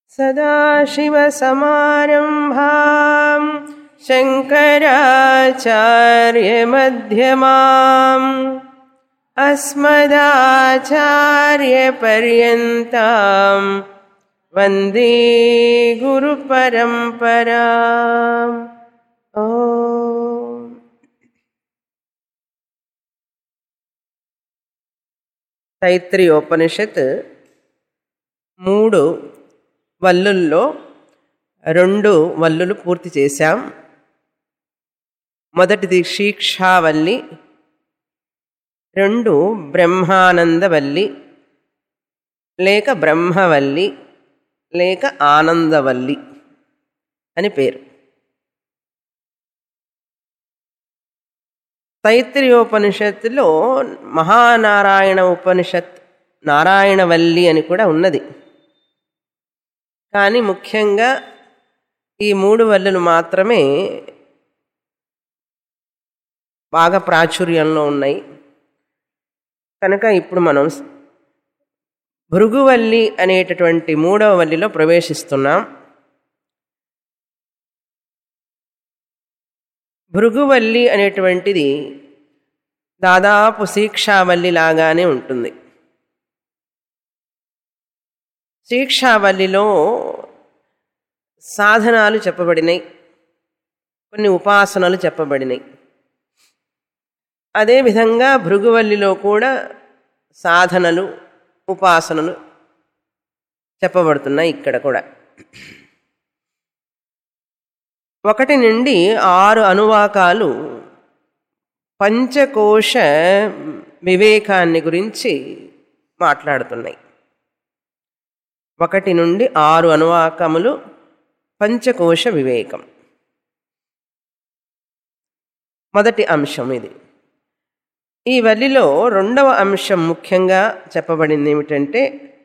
सदाशिवसमारम्भां शङ्कराचार्यमध्यमाम् अस्मदाचार्यपर्यन्तां वन्दे गुरुपरम्पराम् ॐ తైత్రీయోపనిషత్ మూడు వల్లుల్లో రెండు వల్లులు పూర్తి చేశాం మొదటిది శిక్షావల్లి రెండు బ్రహ్మానందవల్లి లేక బ్రహ్మవల్లి లేక ఆనందవల్లి అని పేరు తైత్రీయోపనిషత్తులో మహానారాయణ ఉపనిషత్ నారాయణవల్లి అని కూడా ఉన్నది కానీ ముఖ్యంగా ఈ మూడు వల్లులు మాత్రమే బాగా ప్రాచుర్యంలో ఉన్నాయి కనుక ఇప్పుడు మనం భృగువల్లి అనేటటువంటి మూడవ వల్లిలో ప్రవేశిస్తున్నాం భృగువల్లి అనేటువంటిది దాదాపు శిక్షావల్లి లాగానే ఉంటుంది శిక్షావల్లిలో సాధనాలు చెప్పబడినాయి కొన్ని ఉపాసనలు చెప్పబడినాయి అదేవిధంగా భృగువల్లిలో కూడా సాధనలు ఉపాసనలు చెప్పబడుతున్నాయి ఇక్కడ కూడా ఒకటి నుండి ఆరు అనువాకాలు పంచకోశ వివేకాన్ని గురించి మాట్లాడుతున్నాయి ఒకటి నుండి ఆరు అనువాకములు పంచకోశ వివేకం మొదటి అంశం ఇది ఈ వల్లిలో రెండవ అంశం ముఖ్యంగా చెప్పబడింది ఏమిటంటే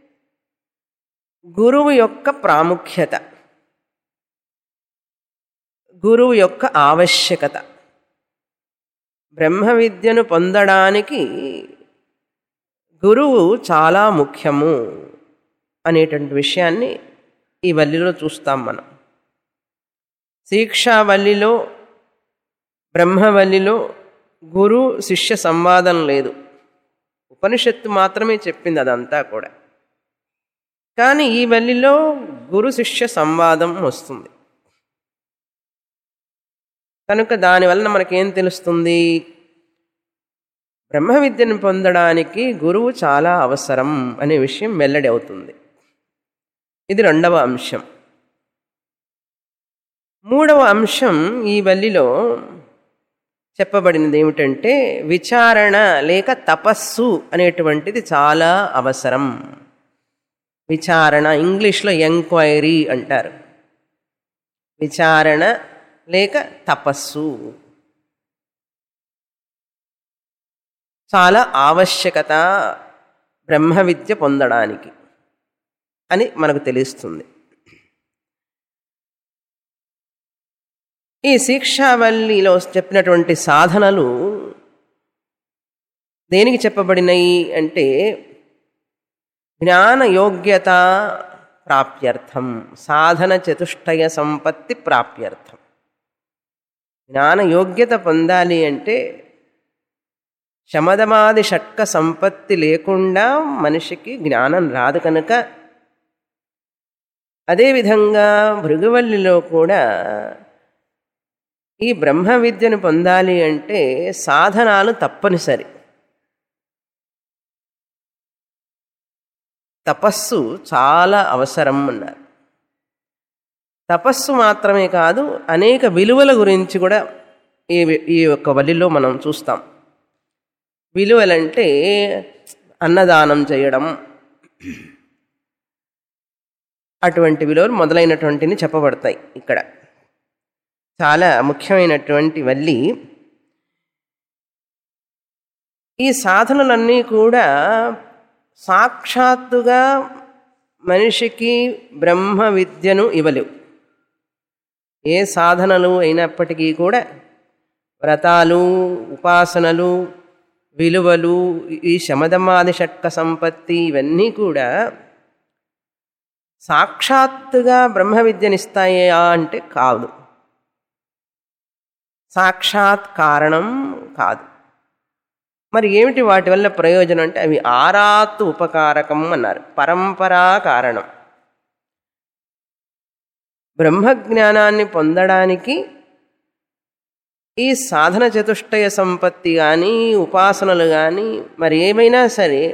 గురువు యొక్క ప్రాముఖ్యత గురువు యొక్క ఆవశ్యకత బ్రహ్మ విద్యను పొందడానికి గురువు చాలా ముఖ్యము అనేటువంటి విషయాన్ని ఈ వల్లిలో చూస్తాం మనం శిక్షావల్లిలో బ్రహ్మవల్లిలో గురు శిష్య సంవాదం లేదు ఉపనిషత్తు మాత్రమే చెప్పింది అదంతా కూడా కానీ ఈ వల్లిలో గురు శిష్య సంవాదం వస్తుంది కనుక దానివలన మనకేం తెలుస్తుంది బ్రహ్మ విద్యను పొందడానికి గురువు చాలా అవసరం అనే విషయం వెల్లడి అవుతుంది ఇది రెండవ అంశం మూడవ అంశం ఈ వల్లిలో చెప్పబడినది ఏమిటంటే విచారణ లేక తపస్సు అనేటువంటిది చాలా అవసరం విచారణ ఇంగ్లీష్లో ఎంక్వైరీ అంటారు విచారణ లేక తపస్సు చాలా ఆవశ్యకత బ్రహ్మ విద్య పొందడానికి అని మనకు తెలుస్తుంది ఈ శిక్షావల్లిలో చెప్పినటువంటి సాధనలు దేనికి చెప్పబడినాయి అంటే జ్ఞాన యోగ్యత ప్రాప్త్యర్థం సాధన చతుష్టయ సంపత్తి ప్రాప్త్యర్థం జ్ఞాన యోగ్యత పొందాలి అంటే శమదమాది షట్క సంపత్తి లేకుండా మనిషికి జ్ఞానం రాదు కనుక అదేవిధంగా భృగువల్లిలో కూడా ఈ బ్రహ్మ విద్యను పొందాలి అంటే సాధనాలు తప్పనిసరి తపస్సు చాలా అవసరం అన్నారు తపస్సు మాత్రమే కాదు అనేక విలువల గురించి కూడా ఈ ఈ యొక్క వలిలో మనం చూస్తాం విలువలంటే అన్నదానం చేయడం అటువంటి విలువలు మొదలైనటువంటివి చెప్పబడతాయి ఇక్కడ చాలా ముఖ్యమైనటువంటి వల్లి ఈ సాధనలన్నీ కూడా సాక్షాత్తుగా మనిషికి బ్రహ్మ విద్యను ఇవ్వలేవు ఏ సాధనలు అయినప్పటికీ కూడా వ్రతాలు ఉపాసనలు విలువలు ఈ శమదమాది షట్క సంపత్తి ఇవన్నీ కూడా సాక్షాత్తుగా బ్రహ్మ విద్యనిస్తాయా అంటే కాదు సాక్షాత్ కారణం కాదు మరి ఏమిటి వాటి వల్ల ప్రయోజనం అంటే అవి ఆరాత్ ఉపకారకం అన్నారు పరంపరా కారణం బ్రహ్మజ్ఞానాన్ని పొందడానికి ఈ సాధన చతుష్టయ సంపత్తి కానీ ఉపాసనలు కానీ మరి ఏమైనా సరే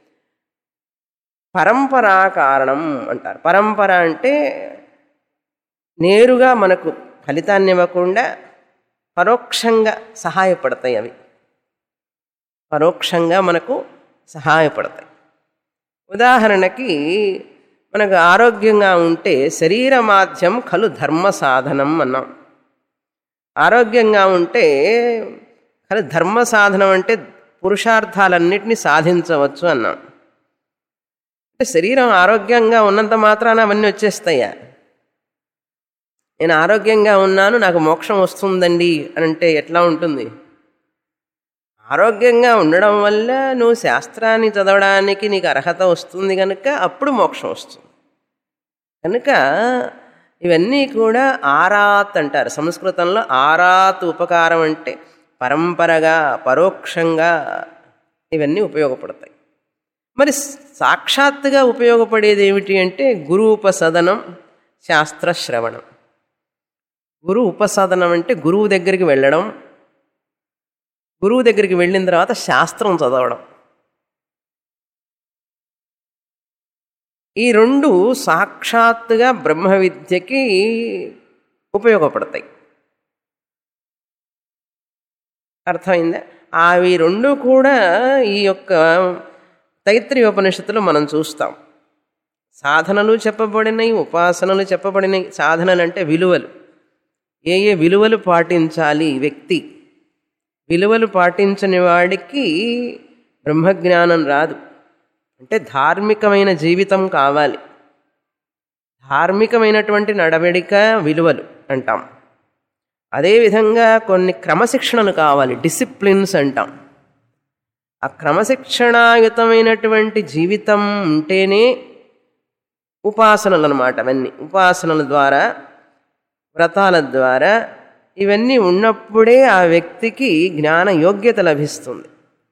పరంపరా కారణం అంటారు పరంపర అంటే నేరుగా మనకు ఫలితాన్ని ఇవ్వకుండా పరోక్షంగా సహాయపడతాయి అవి పరోక్షంగా మనకు సహాయపడతాయి ఉదాహరణకి మనకు ఆరోగ్యంగా ఉంటే శరీర మాధ్యం ఖలు ధర్మ సాధనం అన్నాం ఆరోగ్యంగా ఉంటే ఖలు ధర్మ సాధనం అంటే పురుషార్థాలన్నిటినీ సాధించవచ్చు అన్నాం అంటే శరీరం ఆరోగ్యంగా ఉన్నంత మాత్రాన అవన్నీ వచ్చేస్తాయా నేను ఆరోగ్యంగా ఉన్నాను నాకు మోక్షం వస్తుందండి అని అంటే ఎట్లా ఉంటుంది ఆరోగ్యంగా ఉండడం వల్ల నువ్వు శాస్త్రాన్ని చదవడానికి నీకు అర్హత వస్తుంది కనుక అప్పుడు మోక్షం వస్తుంది కనుక ఇవన్నీ కూడా ఆరాత్ అంటారు సంస్కృతంలో ఆరాత్ ఉపకారం అంటే పరంపరగా పరోక్షంగా ఇవన్నీ ఉపయోగపడతాయి మరి సాక్షాత్తుగా ఉపయోగపడేది ఏమిటి అంటే గురు ఉపసదనం శాస్త్ర శ్రవణం గురు ఉపసదనం అంటే గురువు దగ్గరికి వెళ్ళడం గురువు దగ్గరికి వెళ్ళిన తర్వాత శాస్త్రం చదవడం ఈ రెండు సాక్షాత్తుగా బ్రహ్మ విద్యకి ఉపయోగపడతాయి అర్థమైందా అవి రెండు కూడా ఈ యొక్క తైత్రీయ ఉపనిషత్తులో మనం చూస్తాం సాధనలు చెప్పబడినవి ఉపాసనలు చెప్పబడినవి సాధనలు అంటే విలువలు ఏ ఏ విలువలు పాటించాలి వ్యక్తి విలువలు పాటించని వాడికి బ్రహ్మజ్ఞానం రాదు అంటే ధార్మికమైన జీవితం కావాలి ధార్మికమైనటువంటి నడవడిక విలువలు అంటాం అదేవిధంగా కొన్ని క్రమశిక్షణలు కావాలి డిసిప్లిన్స్ అంటాం ఆ క్రమశిక్షణాయుతమైనటువంటి జీవితం ఉంటేనే ఉపాసనలు అనమాట అవన్నీ ఉపాసనల ద్వారా వ్రతాల ద్వారా ఇవన్నీ ఉన్నప్పుడే ఆ వ్యక్తికి జ్ఞాన యోగ్యత లభిస్తుంది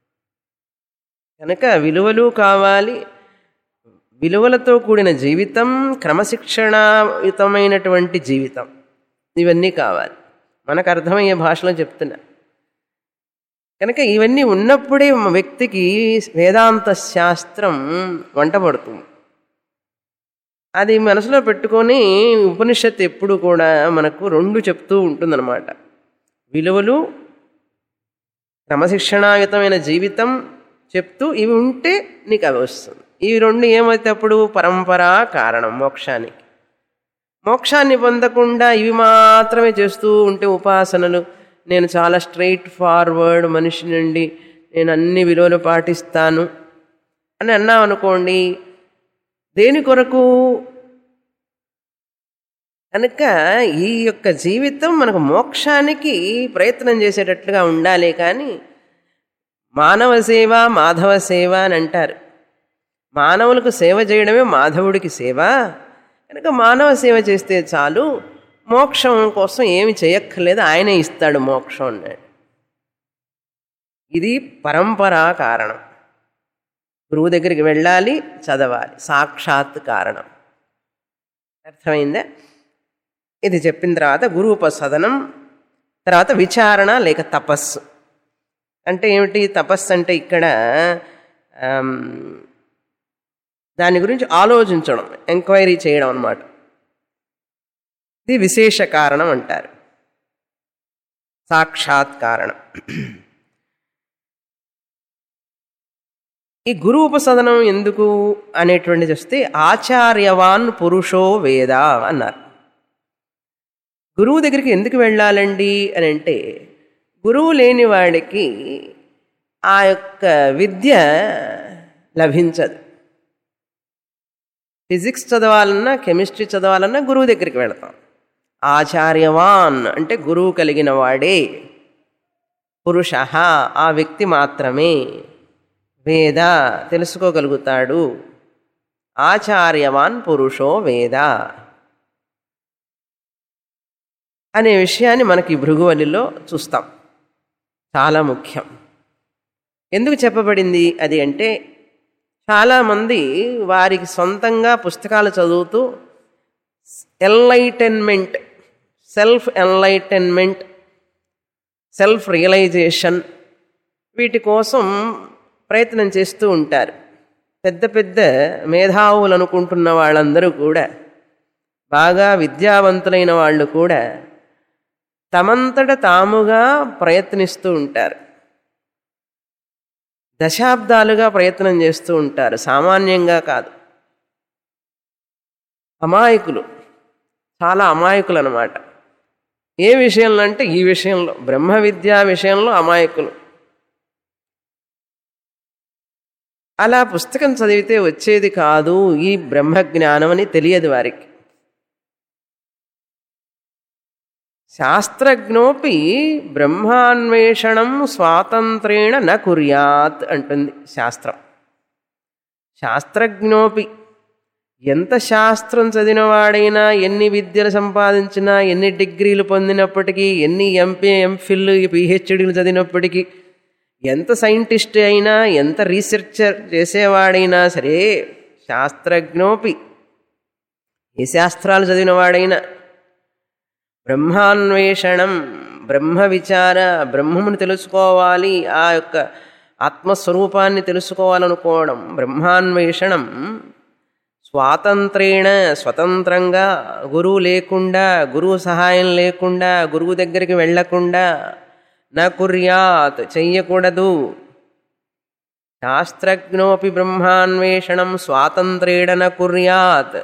కనుక విలువలు కావాలి విలువలతో కూడిన జీవితం క్రమశిక్షణాయుతమైనటువంటి జీవితం ఇవన్నీ కావాలి మనకు అర్థమయ్యే భాషలో చెప్తున్నా కనుక ఇవన్నీ ఉన్నప్పుడే వ్యక్తికి వేదాంత శాస్త్రం వంటపడుతుంది అది మనసులో పెట్టుకొని ఉపనిషత్తు ఎప్పుడు కూడా మనకు రెండు చెప్తూ ఉంటుందన్నమాట విలువలు క్రమశిక్షణాయుతమైన జీవితం చెప్తూ ఇవి ఉంటే నీకు అవి వస్తుంది ఇవి రెండు ఏమైతే అప్పుడు పరంపరా కారణం మోక్షానికి మోక్షాన్ని పొందకుండా ఇవి మాత్రమే చేస్తూ ఉంటే ఉపాసనలు నేను చాలా స్ట్రైట్ ఫార్వర్డ్ మనిషి నుండి నేను అన్ని విలువలు పాటిస్తాను అని అన్నాం అనుకోండి దేని కొరకు కనుక ఈ యొక్క జీవితం మనకు మోక్షానికి ప్రయత్నం చేసేటట్లుగా ఉండాలి కానీ మానవ సేవ మాధవ సేవ అని అంటారు మానవులకు సేవ చేయడమే మాధవుడికి సేవ కనుక మానవ సేవ చేస్తే చాలు మోక్షం కోసం ఏమి చేయక్కర్లేదు ఆయనే ఇస్తాడు మోక్షం అన్నాడు ఇది పరంపరా కారణం గురువు దగ్గరికి వెళ్ళాలి చదవాలి సాక్షాత్ కారణం అర్థమైందా ఇది చెప్పిన తర్వాత గురూపసదనం తర్వాత విచారణ లేక తపస్సు అంటే ఏమిటి తపస్సు అంటే ఇక్కడ దాని గురించి ఆలోచించడం ఎంక్వైరీ చేయడం అన్నమాట ఇది విశేష కారణం అంటారు సాక్షాత్ కారణం ఈ గురు ఉపసదనం ఎందుకు అనేటువంటి చూస్తే ఆచార్యవాన్ పురుషో వేద అన్నారు గురువు దగ్గరికి ఎందుకు వెళ్ళాలండి అని అంటే గురువు లేని వాడికి ఆ యొక్క విద్య లభించదు ఫిజిక్స్ చదవాలన్నా కెమిస్ట్రీ చదవాలన్నా గురువు దగ్గరికి వెళతాం ఆచార్యవాన్ అంటే గురువు కలిగిన వాడే పురుష ఆ వ్యక్తి మాత్రమే వేద తెలుసుకోగలుగుతాడు ఆచార్యవాన్ పురుషో వేద అనే విషయాన్ని మనకి భృగువలిలో చూస్తాం చాలా ముఖ్యం ఎందుకు చెప్పబడింది అది అంటే చాలామంది వారికి సొంతంగా పుస్తకాలు చదువుతూ enlightenment self enlightenment self realisation వీటి కోసం ప్రయత్నం చేస్తూ ఉంటారు పెద్ద పెద్ద మేధావులు అనుకుంటున్న వాళ్ళందరూ కూడా బాగా విద్యావంతులైన వాళ్ళు కూడా తమంతట తాముగా ప్రయత్నిస్తూ ఉంటారు దశాబ్దాలుగా ప్రయత్నం చేస్తూ ఉంటారు సామాన్యంగా కాదు అమాయకులు చాలా అమాయకులు అనమాట ఏ విషయంలో అంటే ఈ విషయంలో బ్రహ్మ విద్యా విషయంలో అమాయకులు అలా పుస్తకం చదివితే వచ్చేది కాదు ఈ బ్రహ్మజ్ఞానం అని తెలియదు వారికి శాస్త్రజ్ఞోపి బ్రహ్మాన్వేషణం స్వాతంత్రేణ న కుర్యాత్ అంటుంది శాస్త్రం శాస్త్రజ్ఞోపి ఎంత శాస్త్రం చదివినవాడైనా ఎన్ని విద్యలు సంపాదించినా ఎన్ని డిగ్రీలు పొందినప్పటికీ ఎన్ని ఎంపీ ఎంఫిల్ పిహెచ్డీలు చదివినప్పటికీ ఎంత సైంటిస్ట్ అయినా ఎంత రీసెర్చర్ చేసేవాడైనా సరే శాస్త్రజ్ఞోపి ఏ శాస్త్రాలు చదివినవాడైనా బ్రహ్మాన్వేషణం బ్రహ్మ విచార బ్రహ్మమును తెలుసుకోవాలి ఆ యొక్క ఆత్మస్వరూపాన్ని తెలుసుకోవాలనుకోవడం బ్రహ్మాన్వేషణం స్వాతంత్రేణ స్వతంత్రంగా గురువు లేకుండా గురువు సహాయం లేకుండా గురువు దగ్గరికి వెళ్ళకుండా నా కుర్యాత్ చెయ్యకూడదు శాస్త్రజ్ఞోపి బ్రహ్మాన్వేషణం స్వాతంత్రేణ న కుర్యాత్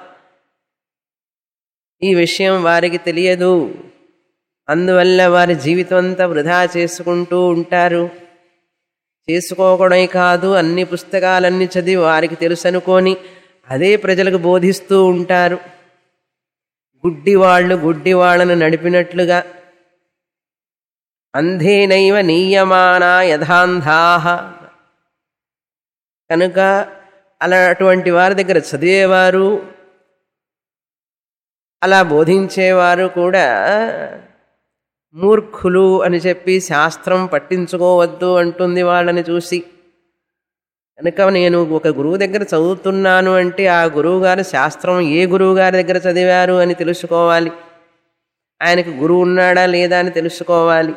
ఈ విషయం వారికి తెలియదు అందువల్ల వారి జీవితం అంతా వృధా చేసుకుంటూ ఉంటారు చేసుకోవడమే కాదు అన్ని పుస్తకాలన్నీ చదివి వారికి తెలుసు అనుకొని అదే ప్రజలకు బోధిస్తూ ఉంటారు గుడ్డి వాళ్ళు గుడ్డి వాళ్ళను నడిపినట్లుగా అంధేనైవ నీయమానా యథాంధాహ కనుక అలా అటువంటి వారి దగ్గర చదివేవారు అలా బోధించేవారు కూడా మూర్ఖులు అని చెప్పి శాస్త్రం పట్టించుకోవద్దు అంటుంది వాళ్ళని చూసి కనుక నేను ఒక గురువు దగ్గర చదువుతున్నాను అంటే ఆ గురువు గారు శాస్త్రం ఏ గురువు గారి దగ్గర చదివారు అని తెలుసుకోవాలి ఆయనకు గురువు ఉన్నాడా లేదా అని తెలుసుకోవాలి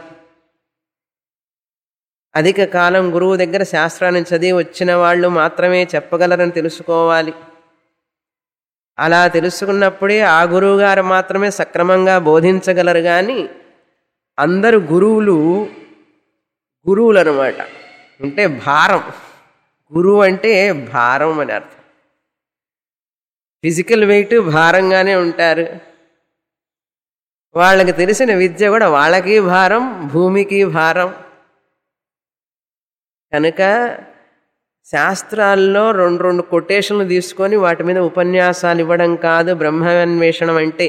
అధిక కాలం గురువు దగ్గర శాస్త్రాన్ని చదివి వచ్చిన వాళ్ళు మాత్రమే చెప్పగలరని తెలుసుకోవాలి అలా తెలుసుకున్నప్పుడే ఆ గురువు గారు మాత్రమే సక్రమంగా బోధించగలరు కానీ అందరు గురువులు గురువులు అనమాట అంటే భారం గురువు అంటే భారం అని అర్థం ఫిజికల్ వెయిట్ భారంగానే ఉంటారు వాళ్ళకి తెలిసిన విద్య కూడా వాళ్ళకి భారం భూమికి భారం కనుక శాస్త్రాల్లో రెండు రెండు కొటేషన్లు తీసుకొని వాటి మీద ఉపన్యాసాలు ఇవ్వడం కాదు బ్రహ్మాన్వేషణం అంటే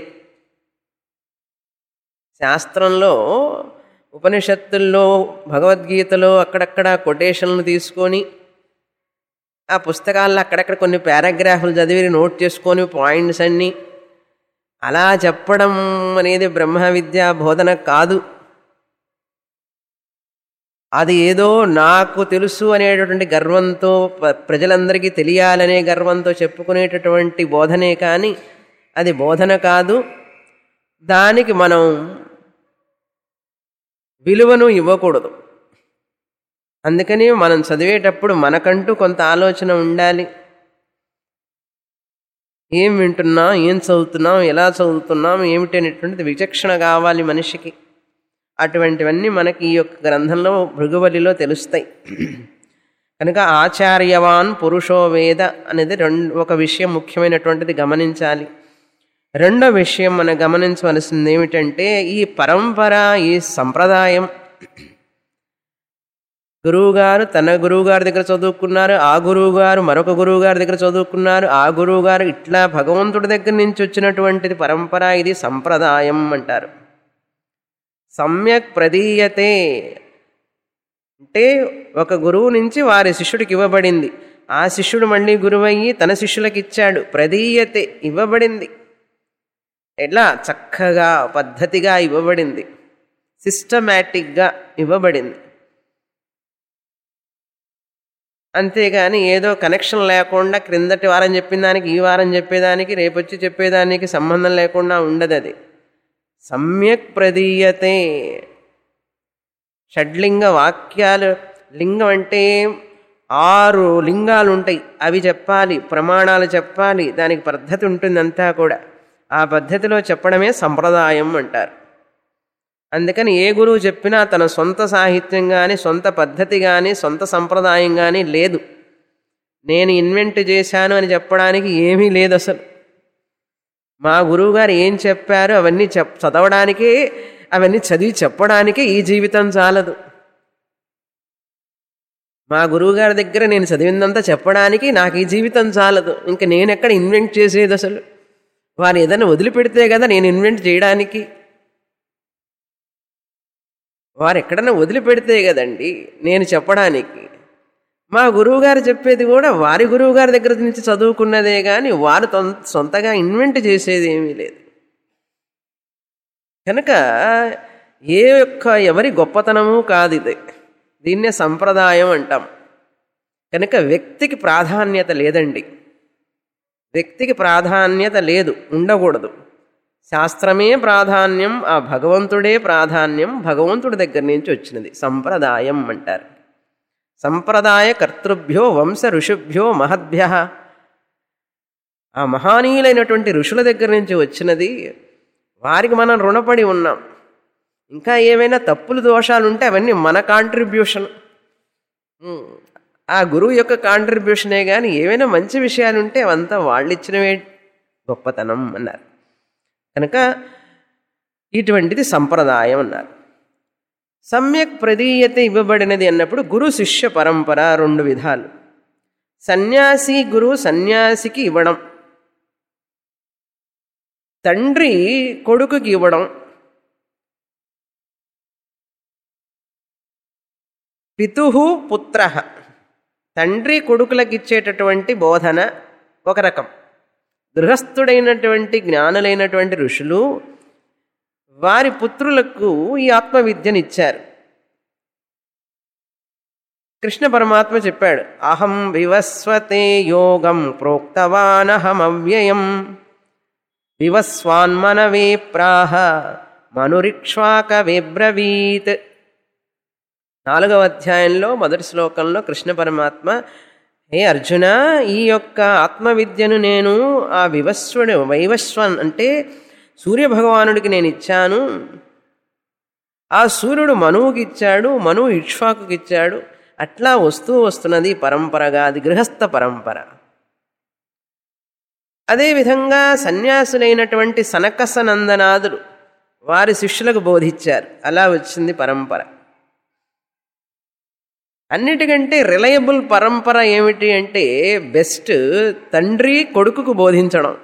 శాస్త్రంలో ఉపనిషత్తుల్లో భగవద్గీతలో అక్కడక్కడ కొటేషన్లు తీసుకొని ఆ పుస్తకాల్లో అక్కడక్కడ కొన్ని పారాగ్రాఫ్లు చదివి నోట్ చేసుకొని పాయింట్స్ అన్నీ అలా చెప్పడం అనేది బ్రహ్మ విద్యా బోధన కాదు అది ఏదో నాకు తెలుసు అనేటటువంటి గర్వంతో ప- ప్రజలందరికీ తెలియాలనే గర్వంతో చెప్పుకునేటటువంటి బోధనే కానీ అది బోధన కాదు దానికి మనం విలువను ఇవ్వకూడదు అందుకని మనం చదివేటప్పుడు మనకంటూ కొంత ఆలోచన ఉండాలి ఏం వింటున్నాం ఏం చదువుతున్నాం ఎలా చదువుతున్నాం ఏమిటి అనేటువంటిది విచక్షణ కావాలి మనిషికి అటువంటివన్నీ మనకి ఈ యొక్క గ్రంథంలో భృగువలిలో తెలుస్తాయి కనుక ఆచార్యవాన్ పురుషో వేద అనేది రెండు ఒక విషయం ముఖ్యమైనటువంటిది గమనించాలి రెండో విషయం మనం గమనించవలసింది ఏమిటంటే ఈ పరంపర ఈ సంప్రదాయం గురువుగారు తన గురువుగారి దగ్గర చదువుకున్నారు ఆ గురువుగారు మరొక గురువుగారి దగ్గర చదువుకున్నారు ఆ గురువుగారు ఇట్లా భగవంతుడి దగ్గర నుంచి వచ్చినటువంటిది పరంపర ఇది సంప్రదాయం అంటారు సమ్యక్ ప్రదీయతే అంటే ఒక గురువు నుంచి వారి శిష్యుడికి ఇవ్వబడింది ఆ శిష్యుడు మళ్ళీ గురువయ్యి తన శిష్యులకు ఇచ్చాడు ప్రదీయతే ఇవ్వబడింది ఎట్లా చక్కగా పద్ధతిగా ఇవ్వబడింది సిస్టమేటిక్గా ఇవ్వబడింది అంతేగాని ఏదో కనెక్షన్ లేకుండా క్రిందటి వారం చెప్పిన దానికి ఈ వారం చెప్పేదానికి రేపొచ్చి చెప్పేదానికి సంబంధం లేకుండా ఉండదు అది సమ్యక్ ప్రదీయతే షడ్లింగ వాక్యాలు లింగం అంటే ఆరు లింగాలు ఉంటాయి అవి చెప్పాలి ప్రమాణాలు చెప్పాలి దానికి పద్ధతి ఉంటుంది అంతా కూడా ఆ పద్ధతిలో చెప్పడమే సంప్రదాయం అంటారు అందుకని ఏ గురువు చెప్పినా తన సొంత సాహిత్యం కానీ సొంత పద్ధతి కానీ సొంత సంప్రదాయం కానీ లేదు నేను ఇన్వెంట్ చేశాను అని చెప్పడానికి ఏమీ లేదు అసలు మా గురువుగారు ఏం చెప్పారో అవన్నీ చెప్ చదవడానికే అవన్నీ చదివి చెప్పడానికే ఈ జీవితం చాలదు మా గురువుగారి దగ్గర నేను చదివిందంతా చెప్పడానికి నాకు ఈ జీవితం చాలదు ఇంకా నేను ఎక్కడ ఇన్వెంట్ చేసేది అసలు వారు ఏదైనా వదిలిపెడితే కదా నేను ఇన్వెంట్ చేయడానికి వారు ఎక్కడన్నా వదిలిపెడితే కదండి నేను చెప్పడానికి మా గురువుగారు చెప్పేది కూడా వారి గురువుగారి దగ్గర నుంచి చదువుకున్నదే కానీ వారు తొం- సొంతగా ఇన్వెంట్ చేసేది ఏమీ లేదు కనుక ఏ యొక్క ఎవరి గొప్పతనము కాదు ఇది దీన్నే సంప్రదాయం అంటాం కనుక వ్యక్తికి ప్రాధాన్యత లేదండి వ్యక్తికి ప్రాధాన్యత లేదు ఉండకూడదు శాస్త్రమే ప్రాధాన్యం ఆ భగవంతుడే ప్రాధాన్యం భగవంతుడి దగ్గర నుంచి వచ్చినది సంప్రదాయం అంటారు సంప్రదాయ కర్తృభ్యో వంశ ఋషుభ్యో మహద్భ్య ఆ మహానీయులైనటువంటి ఋషుల దగ్గర నుంచి వచ్చినది వారికి మనం రుణపడి ఉన్నాం ఇంకా ఏవైనా తప్పులు దోషాలు ఉంటే అవన్నీ మన కాంట్రిబ్యూషన్ ఉమ్, ఆ గురువు యొక్క కాంట్రిబ్యూషనే కానీ ఏవైనా మంచి విషయాలు ఉంటే అవంతా వాళ్ళు ఇచ్చినవే గొప్పతనం అన్నారు కనుక ఇటువంటిది సంప్రదాయం అన్నారు సమ్యక్ ప్రదీయత ఇవ్వబడినది అన్నప్పుడు గురు శిష్య పరంపర రెండు విధాలు సన్యాసి గురు సన్యాసికి ఇవ్వడం తండ్రి కొడుకుకి ఇవ్వడం పితు పుత్ర తండ్రి కొడుకులకు ఇచ్చేటటువంటి బోధన ఒక రకం గృహస్థుడైనటువంటి జ్ఞానులైనటువంటి ఋషులు వారి పుత్రులకు ఈ ఆత్మవిద్యను ఇచ్చారు కృష్ణ పరమాత్మ చెప్పాడు అహం వివస్వతే యోగం ప్రోక్తవానహమవ్యయం వివస్వాన్మనవే ప్రాహ మనురిక్ష్వాక విబ్రవీత్ నాలుగవ అధ్యాయంలో మొదటి శ్లోకంలో కృష్ణ పరమాత్మ హే అర్జున ఈ యొక్క ఆత్మవిద్యను నేను ఆ వివస్వుడు వైవస్వన్ అంటే సూర్యభగవానుడికి నేను ఇచ్చాను ఆ సూర్యుడు మనువుకి ఇచ్చాడు మనువు ఇక్ష్వాకుకి ఇచ్చాడు అట్లా వస్తూ వస్తున్నది పరంపరగా అది గృహస్థ పరంపర అదేవిధంగా సన్యాసులైనటువంటి సనకసనందనాదులు వారి శిష్యులకు బోధించారు అలా వచ్చింది పరంపర అన్నిటికంటే రిలయబుల్ పరంపర ఏమిటి అంటే బెస్ట్ తండ్రి కొడుకుకు బోధించడం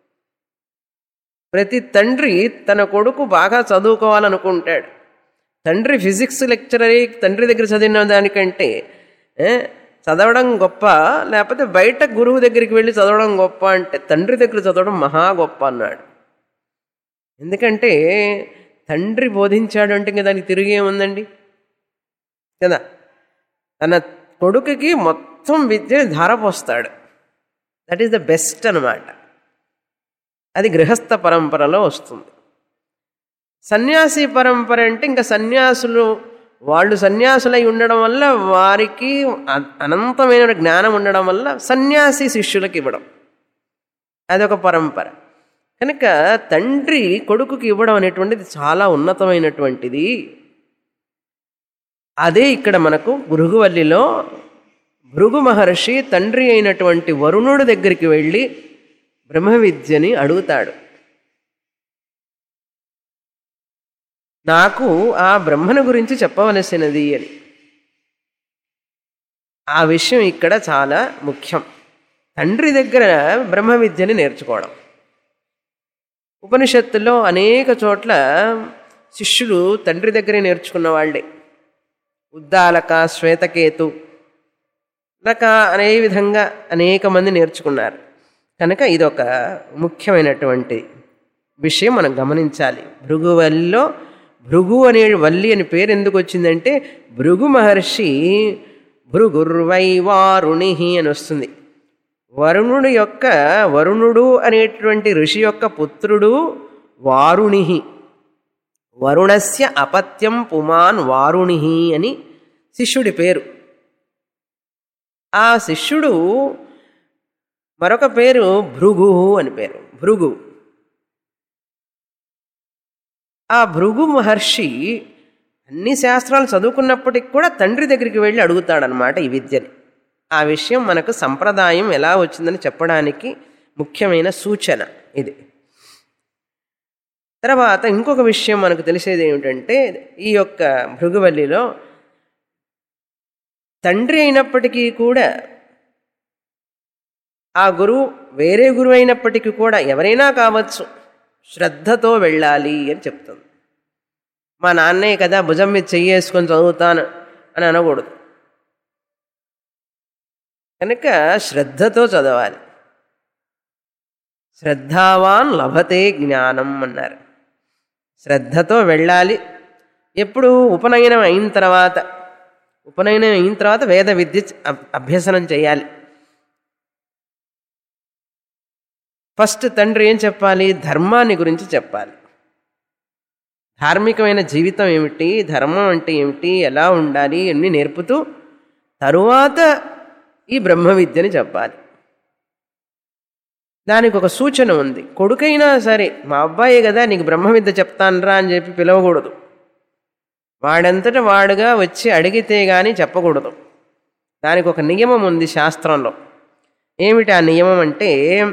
ప్రతి తండ్రి తన కొడుకు బాగా చదువుకోవాలనుకుంటాడు తండ్రి ఫిజిక్స్ లెక్చరర్ తండ్రి దగ్గర చదివిన దానికంటే ఏ, చదవడం గొప్ప లేకపోతే బయట గురువు దగ్గరికి వెళ్ళి చదవడం గొప్ప అంటే తండ్రి దగ్గర చదవడం మహా గొప్ప అన్నాడు ఎందుకంటే తండ్రి బోధించాడు అంటే ఇంకా దానికి తిరిగి ఏముందండి కదా తన కొడుకుకి మొత్తం విద్యని ధారపోస్తాడు దట్ ఈస్ ద బెస్ట్ అనమాట అది గృహస్థ పరంపరలో వస్తుంది సన్యాసి పరంపర అంటే ఇంకా సన్యాసులు వాళ్ళు సన్యాసులై ఉండడం వల్ల వారికి అ- అనంతమైన జ్ఞానం ఉండడం వల్ల సన్యాసి శిష్యులకు ఇవ్వడం అదొక పరంపర కనుక తండ్రి కొడుకుకి ఇవ్వడం అనేటువంటిది చాలా ఉన్నతమైనటువంటిది అదే ఇక్కడ మనకు భృగువల్లిలో భృగు మహర్షి తండ్రి అయినటువంటి వరుణుడి దగ్గరికి వెళ్ళి బ్రహ్మ విద్యని అడుగుతాడు నాకు ఆ బ్రహ్మను గురించి చెప్పవలసినది అని ఆ విషయం ఇక్కడ చాలా ముఖ్యం తండ్రి దగ్గర బ్రహ్మ విద్యని నేర్చుకోవడం ఉపనిషత్తుల్లో అనేక చోట్ల శిష్యులు తండ్రి దగ్గరే నేర్చుకున్న వాళ్ళే ఉద్దాలక శ్వేతకేతు రక అనే విధంగా అనేక మంది నేర్చుకున్నారు కనుక ఇదొక ముఖ్యమైనటువంటి విషయం మనం గమనించాలి భృగువల్లిలో భృగు అనే వల్లి అని పేరు ఎందుకు వచ్చిందంటే భృగు మహర్షి భృగుర్వై వారుణి అని వస్తుంది వరుణుడు యొక్క వరుణుడు అనేటువంటి ఋషి యొక్క పుత్రుడు వారుణి వరుణస్య అపత్యం పుమాన్ వారుణి అని శిష్యుడి పేరు ఆ శిష్యుడు మరొక పేరు భృగు అని పేరు భృగు ఆ భృగు మహర్షి అన్ని శాస్త్రాలు చదువుకున్నప్పటికి కూడా తండ్రి దగ్గరికి వెళ్ళి అడుగుతాడనమాట ఈ విద్యని ఆ విషయం మనకు సంప్రదాయం ఎలా వచ్చిందని చెప్పడానికి ముఖ్యమైన సూచన ఇది తర్వాత ఇంకొక విషయం మనకు తెలిసేది ఏమిటంటే ఈ యొక్క భృగువల్లిలో తండ్రి అయినప్పటికీ కూడా ఆ గురువు వేరే గురువు అయినప్పటికీ కూడా ఎవరైనా కావచ్చు శ్రద్ధతో వెళ్ళాలి అని చెప్తుంది మా నాన్నే కదా భుజం మీద చెయ్యేసుకొని చదువుతాను అని అనకూడదు కనుక శ్రద్ధతో చదవాలి శ్రద్ధావాన్ లభతే జ్ఞానం అన్నారు శ్రద్ధతో వెళ్ళాలి ఎప్పుడు ఉపనయనం అయిన తర్వాత ఉపనయనం అయిన తర్వాత వేద విద్య అభ్- అభ్యసనం చేయాలి ఫస్ట్ తండ్రి ఏం చెప్పాలి ధర్మాన్ని గురించి చెప్పాలి ధార్మికమైన జీవితం ఏమిటి ధర్మం అంటే ఏమిటి ఎలా ఉండాలి అన్నీ నేర్పుతూ తరువాత ఈ బ్రహ్మ విద్యని చెప్పాలి దానికి ఒక సూచన ఉంది కొడుకైనా సరే మా అబ్బాయి కదా నీకు బ్రహ్మ విద్య చెప్తానరా అని చెప్పి పిలవకూడదు వాడంతట వాడుగా వచ్చి అడిగితే కానీ చెప్పకూడదు దానికి ఒక నియమం ఉంది శాస్త్రంలో ఏమిటి ఆ నియమం అంటే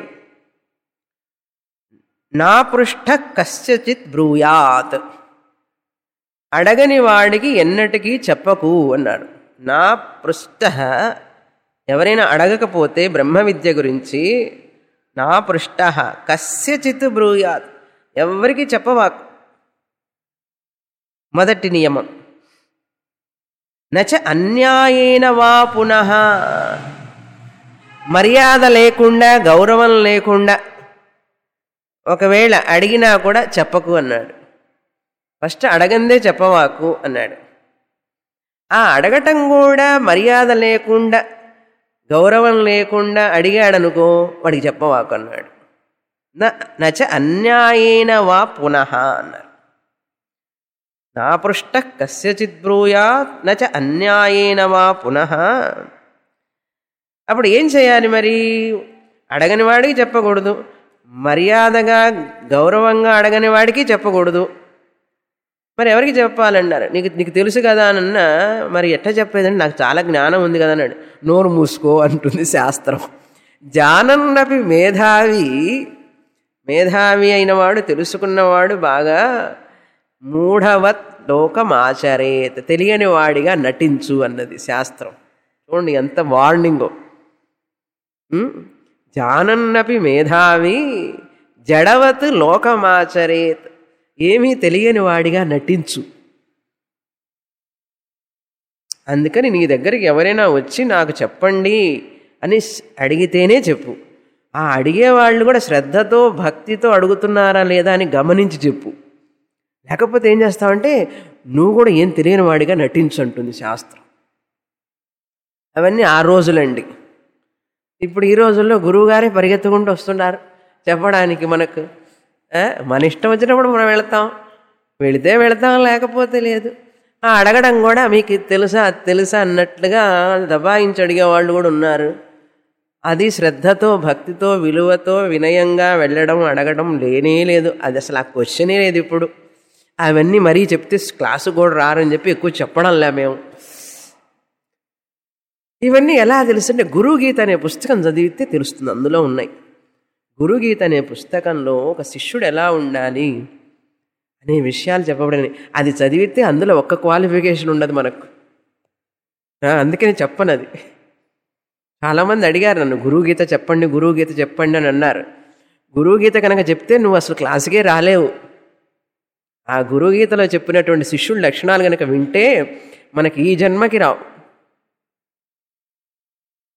నా పృష్ఠ కస్యచిత్ బ్రూయాత్ అడగని వాడికి ఎన్నటికీ చెప్పకు అన్నాడు నా పృష్ఠ ఎవరైనా అడగకపోతే బ్రహ్మ విద్య గురించి నా పృష్ఠ కస్యచిత్ బ్రూయాత్ ఎవరికి చెప్పవాకు మొదటి నియమం నచ అన్యాయేన వా పునః మర్యాద లేకుండా గౌరవం లేకుండా ఒకవేళ అడిగినా కూడా చెప్పకు అన్నాడు ఫస్ట్ అడగందే చెప్పవాకు అన్నాడు ఆ అడగటం కూడా మర్యాద లేకుండా గౌరవం లేకుండా అడిగాడనుకో వాడికి చెప్పవాకు అన్నాడు న- నచ అన్యాయేన వా పునః అన్నారు నా పృష్ట కస్యచిత్ బ్రూయాత్ నచ అన్యాయేన వా పునః అప్పుడు ఏం చేయాలి మరి అడగని వాడికి చెప్పకూడదు మర్యాదగా గౌరవంగా అడగని వాడికి చెప్పకూడదు మరి ఎవరికి చెప్పాలన్నారు నీకు నీకు తెలుసు కదా అన్న మరి ఎట్లా చెప్పేదంటే నాకు చాలా జ్ఞానం ఉంది కదా అన్నాడు నోరు మూసుకో అంటుంది శాస్త్రం జానన్నపి మేధావి మేధావి అయినవాడు తెలుసుకున్నవాడు బాగా మూఢవత్ లోకమాచరేత్ తెలియని వాడిగా నటించు అన్నది శాస్త్రం చూడండి ఎంత వార్నింగో ఉమ్, జానన్నపి మేధావి జడవత్ లోకమాచరేత్ ఏమీ తెలియని వాడిగా నటించు అందుకని నీ దగ్గరికి ఎవరైనా వచ్చి నాకు చెప్పండి అని స్- అడిగితేనే చెప్పు ఆ అడిగే వాళ్ళు కూడా శ్రద్ధతో భక్తితో అడుగుతున్నారా లేదా అని గమనించి చెప్పు లేకపోతే ఏం చేస్తావంటే నువ్వు కూడా ఏం తెలియని వాడిగా నటించు అంటుంది శాస్త్రం అవన్నీ ఆ రోజులండి ఇప్పుడు ఈ రోజుల్లో గురువుగారే పరిగెత్తుకుంటూ వస్తున్నారు చెప్పడానికి మనకు ఆ, మన ఇష్టం వచ్చినప్పుడు మనం వెళతాం వెళితే వెళతాం లేకపోతే లేదు ఆ అడగడం కూడా మీకు ఇది తెలుసా అది తెలుసా అన్నట్లుగా దబాయించి అడిగే వాళ్ళు కూడా ఉన్నారు అది శ్రద్ధతో భక్తితో విలువతో వినయంగా వెళ్ళడం అడగడం లేనే లేదు అది అసలు ఆ క్వశ్చనే లేదు ఇప్పుడు అవన్నీ మరీ చెప్తే క్లాసు కూడా రారని చెప్పి ఎక్కువ చెప్పడంలే మేము ఇవన్నీ ఎలా తెలుస్తుంటే గురుగీత అనే పుస్తకం చదివితే తెలుస్తుంది అందులో ఉన్నాయి గురుగీత అనే పుస్తకంలో ఒక శిష్యుడు ఎలా ఉండాలి అనే విషయాలు చెప్పబడినాయి అది చదివితే అందులో ఒక్క క్వాలిఫికేషన్ ఉండదు మనకు ఆ, అందుకని చెప్పను అది చాలామంది అడిగారు నన్ను గురుగీత చెప్పండి గురుగీత చెప్పండి అని అన్నారు గురుగీత కనుక చెప్తే నువ్వు అసలు క్లాసుకే రాలేవు ఆ గురుగీతలో చెప్పినటువంటి శిష్యుడి లక్షణాలు కనుక వింటే మనకి ఈ జన్మకి రావు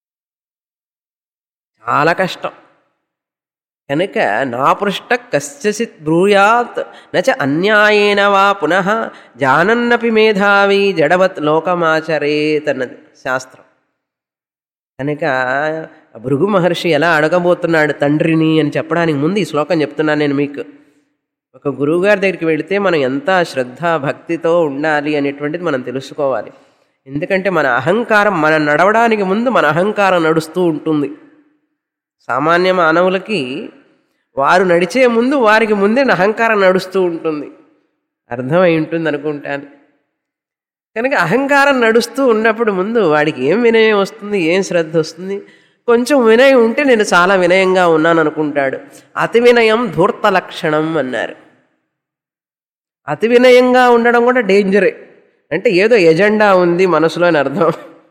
చాలా కష్టం కనుక నాపృష్ట కశ్చిత్ బ్రూయాత్ నచ అన్యాయేన వా పునః జానన్నపి మేధావి జడవత్ లోకమాచరేత్ అన్నది శాస్త్రం కనుక భృగు మహర్షి ఎలా అడగబోతున్నాడు తండ్రిని అని చెప్పడానికి ముందు ఈ శ్లోకం చెప్తున్నాను నేను మీకు ఒక గురువుగారి దగ్గరికి వెళితే మనం ఎంత శ్రద్ధ భక్తితో ఉండాలి అనేటువంటిది మనం తెలుసుకోవాలి ఎందుకంటే మన అహంకారం మన నడవడానికి ముందు మన అహంకారం నడుస్తూ ఉంటుంది సామాన్య మానవులకి వారు నడిచే ముందు వారికి ముందే అహంకారం నడుస్తూ ఉంటుంది అర్థమై ఉంటుంది అనుకుంటాను కనుక అహంకారం నడుస్తూ ఉన్నప్పుడు ముందు వాడికి ఏం వినయం వస్తుంది ఏం శ్రద్ధ వస్తుంది కొంచెం వినయం ఉంటే నేను చాలా వినయంగా ఉన్నాను అనుకుంటాడు అతి వినయం ధూర్త లక్షణం అన్నారు అతి వినయంగా ఉండడం కూడా డేంజరే అంటే ఏదో ఎజెండా ఉంది మనసులో అని అర్థం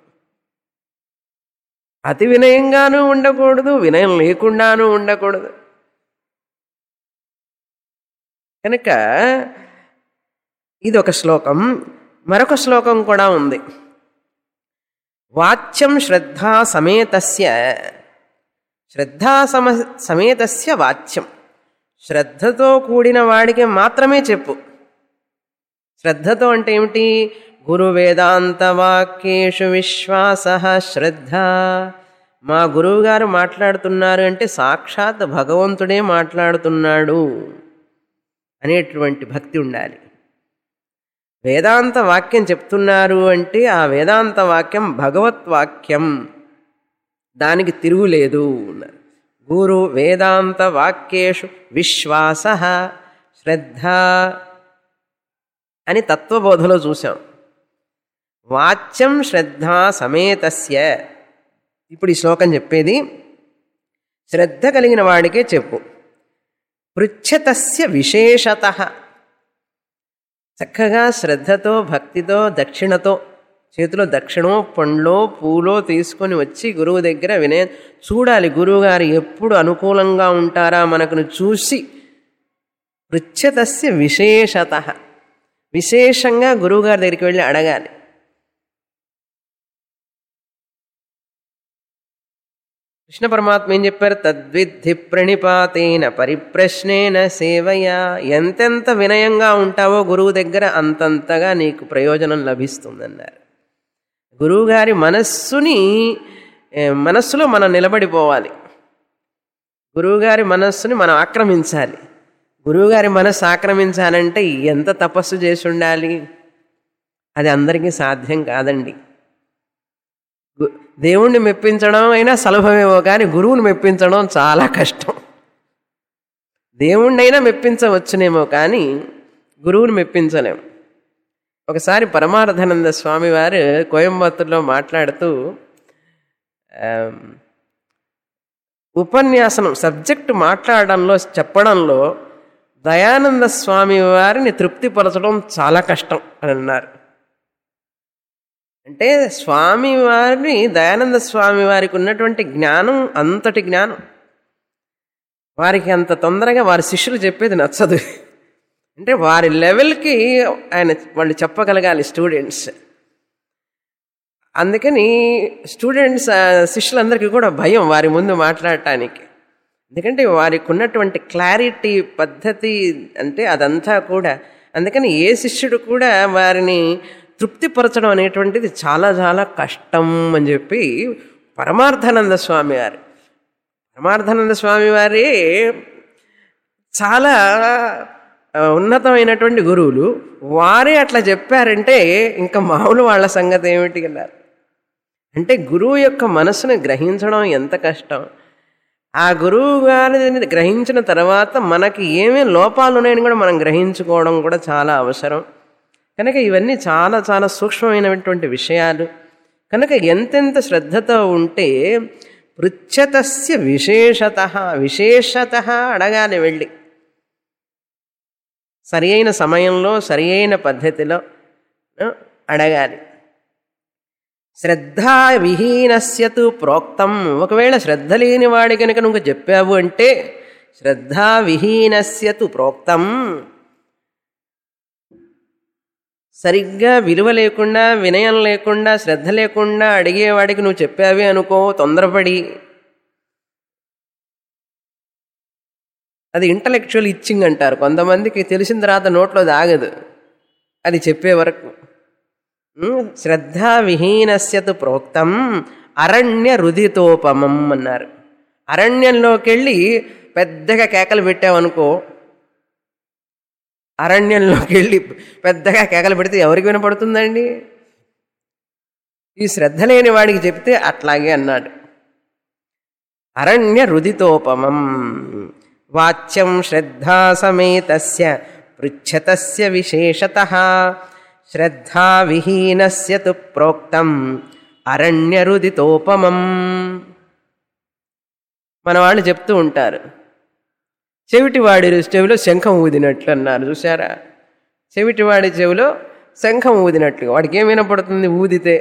అతి వినయంగానూ ఉండకూడదు వినయం లేకుండానూ ఉండకూడదు కనుక ఇది ఒక శ్లోకం మరొక శ్లోకం కూడా ఉంది వాచ్యం శ్రద్ధా సమేతస్య శ్రద్ధా సమ సమేతస్య వాచ్యం శ్రద్ధతో కూడిన వాడికి మాత్రమే చెప్పు శ్రద్ధతో అంటే ఏమిటి గురు వేదాంత వాక్యేషు విశ్వాస శ్రద్ధ మా గురువుగారు మాట్లాడుతున్నారు అంటే సాక్షాత్ భగవంతుడే మాట్లాడుతున్నాడు అనేటువంటి భక్తి ఉండాలి వేదాంత వాక్యం చెప్తున్నారు అంటే ఆ వేదాంత వాక్యం భగవత్ వాక్యం దానికి తిరుగులేదు అన్నారు గురు వేదాంత వాక్యేషు విశ్వాస శ్రద్ధ అని తత్వబోధలో చూసాం వాచ్యం శ్రద్ధ సమేతస్య ఇప్పుడు ఈ శ్లోకం చెప్పేది శ్రద్ధ కలిగిన వాడికే చెప్పు పృచ్ఛతస్య విశేషత చక్కగా శ్రద్ధతో భక్తితో దక్షిణతో చేతిలో దక్షిణో పండ్లో పూలో తీసుకొని వచ్చి గురువు దగ్గర వినయ చూడాలి గురువుగారు ఎప్పుడు అనుకూలంగా ఉంటారా మనకును చూసి పృచ్ఛతస్య విశేషత విశేషంగా గురువుగారి దగ్గరికి వెళ్ళి అడగాలి కృష్ణ పరమాత్మ ఏం చెప్పారు తద్విద్ధి ప్రణిపాతేన పరిప్రశ్నేన సేవయా ఎంతెంత వినయంగా ఉంటావో గురువు దగ్గర అంతంతగా నీకు ప్రయోజనం లభిస్తుందన్నారు గురువుగారి మనస్సుని ఏ, మనస్సులో మనం నిలబడిపోవాలి గురువుగారి మనస్సుని మనం ఆక్రమించాలి గురువుగారి మనస్సు ఆక్రమించాలంటే ఎంత తపస్సు చేసి ఉండాలి అది అందరికీ సాధ్యం కాదండి గు- దేవుణ్ణి మెప్పించడం అయినా సులభమేమో కానీ గురువుని మెప్పించడం చాలా కష్టం దేవుణ్ణైనా మెప్పించవచ్చునేమో కానీ గురువుని మెప్పించలేం ఒకసారి పరమార్థానంద స్వామి వారు కోయంబత్తూరులో మాట్లాడుతూ ఆమ్, ఉపన్యాసనం సబ్జెక్టు మాట్లాడడంలో చెప్పడంలో దయానంద స్వామి వారిని తృప్తిపరచడం చాలా కష్టం అని అన్నారు అంటే స్వామి వారిని దయానంద స్వామి వారికి ఉన్నటువంటి జ్ఞానం అంతటి జ్ఞానం వారికి అంత తొందరగా వారి శిష్యులు చెప్పేది నచ్చదు అంటే వారి లెవెల్కి ఆయన వాళ్ళు చెప్పగలగాలి స్టూడెంట్స్ అందుకని స్టూడెంట్స్ ఆ, శిష్యులందరికీ కూడా భయం వారి ముందు మాట్లాడటానికి ఎందుకంటే వారికి ఉన్నటువంటి క్లారిటీ పద్ధతి అంటే అదంతా కూడా అందుకని ఏ శిష్యుడు కూడా వారిని తృప్తిపరచడం అనేటువంటిది చాలా చాలా కష్టం అని చెప్పి పరమార్థానంద స్వామి వారు పరమార్థానంద స్వామి వారే చాలా ఆ, ఉన్నతమైనటువంటి గురువులు వారే అట్లా చెప్పారంటే ఇంకా మామూలు వాళ్ళ సంగతి ఏమిటి అన్నారు అంటే గురువు యొక్క మనసును గ్రహించడం ఎంత కష్టం ఆ గురువు గారిని గ్రహించిన తర్వాత మనకి ఏమేం లోపాలు ఉన్నాయని కూడా మనం గ్రహించుకోవడం కూడా చాలా అవసరం కనుక ఇవన్నీ చాలా చాలా సూక్ష్మమైనటువంటి విషయాలు కనుక ఎంతెంత శ్రద్ధతో ఉంటే పృచ్ఛతస్య విశేషత విశేషత అడగాలి వెళ్ళి సరి అయిన సమయంలో సరి అయిన పద్ధతిలో ఆ, అడగాలి శ్రద్ధా విహీనస్యతు ప్రోక్తం ఒకవేళ శ్రద్ధ లేని వాడి కనుక నువ్వు చెప్పావు అంటే శ్రద్ధా విహీనస్యతు ప్రోక్తం సరిగ్గా విలువ లేకుండా వినయం లేకుండా శ్రద్ధ లేకుండా అడిగేవాడికి నువ్వు చెప్పావే అనుకో తొందరపడి అది ఇంటలెక్చువల్ ఇచ్చింగ్ అంటారు కొంతమందికి తెలిసిన తర్వాత నోట్లో దాగదు అది చెప్పే వరకు ఉమ్, శ్రద్ధా విహీనస్యతు ప్రోక్తం అరణ్య రుదితోపమం అన్నారు అరణ్యంలోకి వెళ్ళి పెద్దగా కేకలు పెట్టామనుకో అరణ్యంలోకి వెళ్ళి పెద్దగా కేకలు పెడితే ఎవరికి వినపడుతుందండి ఈ శ్రద్ధ లేని వాడికి చెప్తే అట్లాగే అన్నాడు అరణ్య రుదితోపమం వాచ్యం శ్రద్ధా సమేతస్య పృచ్ఛతస్య విశేషత శ్రద్ధా విహీనస్య తు ప్రోక్తం అరణ్య రుదితోపమం మన వాళ్ళు చెప్తూ ఉంటారు చెవిటివాడి చెవిలో శంఖం ఊదినట్లు అన్నారు చూసారా చెవిటివాడి చెవిలో శంఖం ఊదినట్లుగా వాడికి ఏం వినపడుతుంది ఊదితే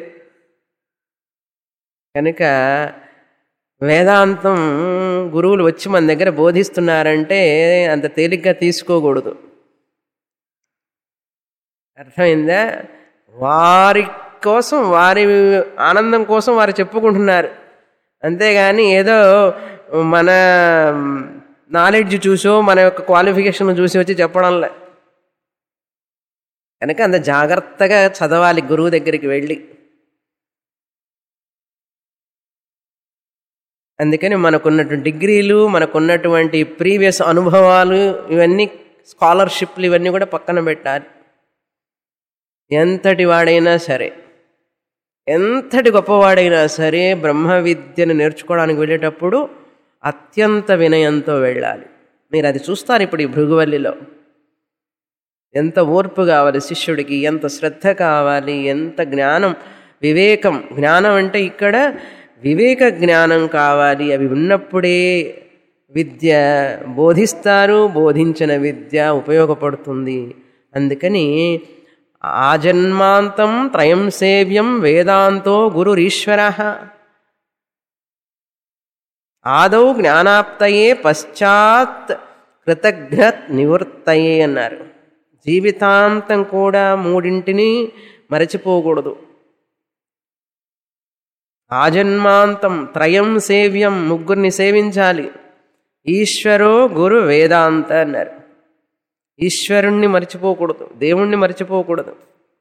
కనుక వేదాంతం గురువులు వచ్చి మన దగ్గర బోధిస్తున్నారంటే అంత తేలిగ్గా తీసుకోకూడదు అర్థమైందా వారి కోసం వారి ఆనందం కోసం వారు చెప్పుకుంటున్నారు అంతేగాని ఏదో మన నాలెడ్జ్ చూసో మన యొక్క క్వాలిఫికేషన్ చూసి వచ్చి చెప్పడంలే కనుక అంత జాగ్రత్తగా చదవాలి గురువు దగ్గరికి వెళ్ళి అందుకని మనకున్నటువంటి డిగ్రీలు మనకున్నటువంటి ప్రీవియస్ అనుభవాలు ఇవన్నీ స్కాలర్షిప్లు ఇవన్నీ కూడా పక్కన పెట్టాలి ఎంతటి వాడైనా సరే ఎంతటి గొప్పవాడైనా సరే బ్రహ్మ విద్యను నేర్చుకోవడానికి వెళ్ళేటప్పుడు అత్యంత వినయంతో వెళ్ళాలి మీరు అది చూస్తారు ఇప్పుడు ఈ భృగువల్లిలో ఎంత ఓర్పు కావాలి శిష్యుడికి ఎంత శ్రద్ధ కావాలి ఎంత జ్ఞానం వివేకం జ్ఞానం అంటే ఇక్కడ వివేక జ్ఞానం కావాలి అవి ఉన్నప్పుడే విద్య బోధిస్తారు బోధించిన విద్య ఉపయోగపడుతుంది అందుకని ఆజన్మాంతం త్రయం సేవ్యం వేదాంతో గురురీశ్వర ఆదౌ జ్ఞానాప్తయే పశ్చాత్ కృతజ్ఞ నివృత్తయే అన్నారు జీవితాంతం కూడా మూడింటిని మరచిపోకూడదు ఆజన్మాంతం త్రయం సేవ్యం ముగ్గురిని సేవించాలి ఈశ్వరో గురు వేదాంత అన్నారు ఈశ్వరుణ్ణి మర్చిపోకూడదు దేవుణ్ణి మర్చిపోకూడదు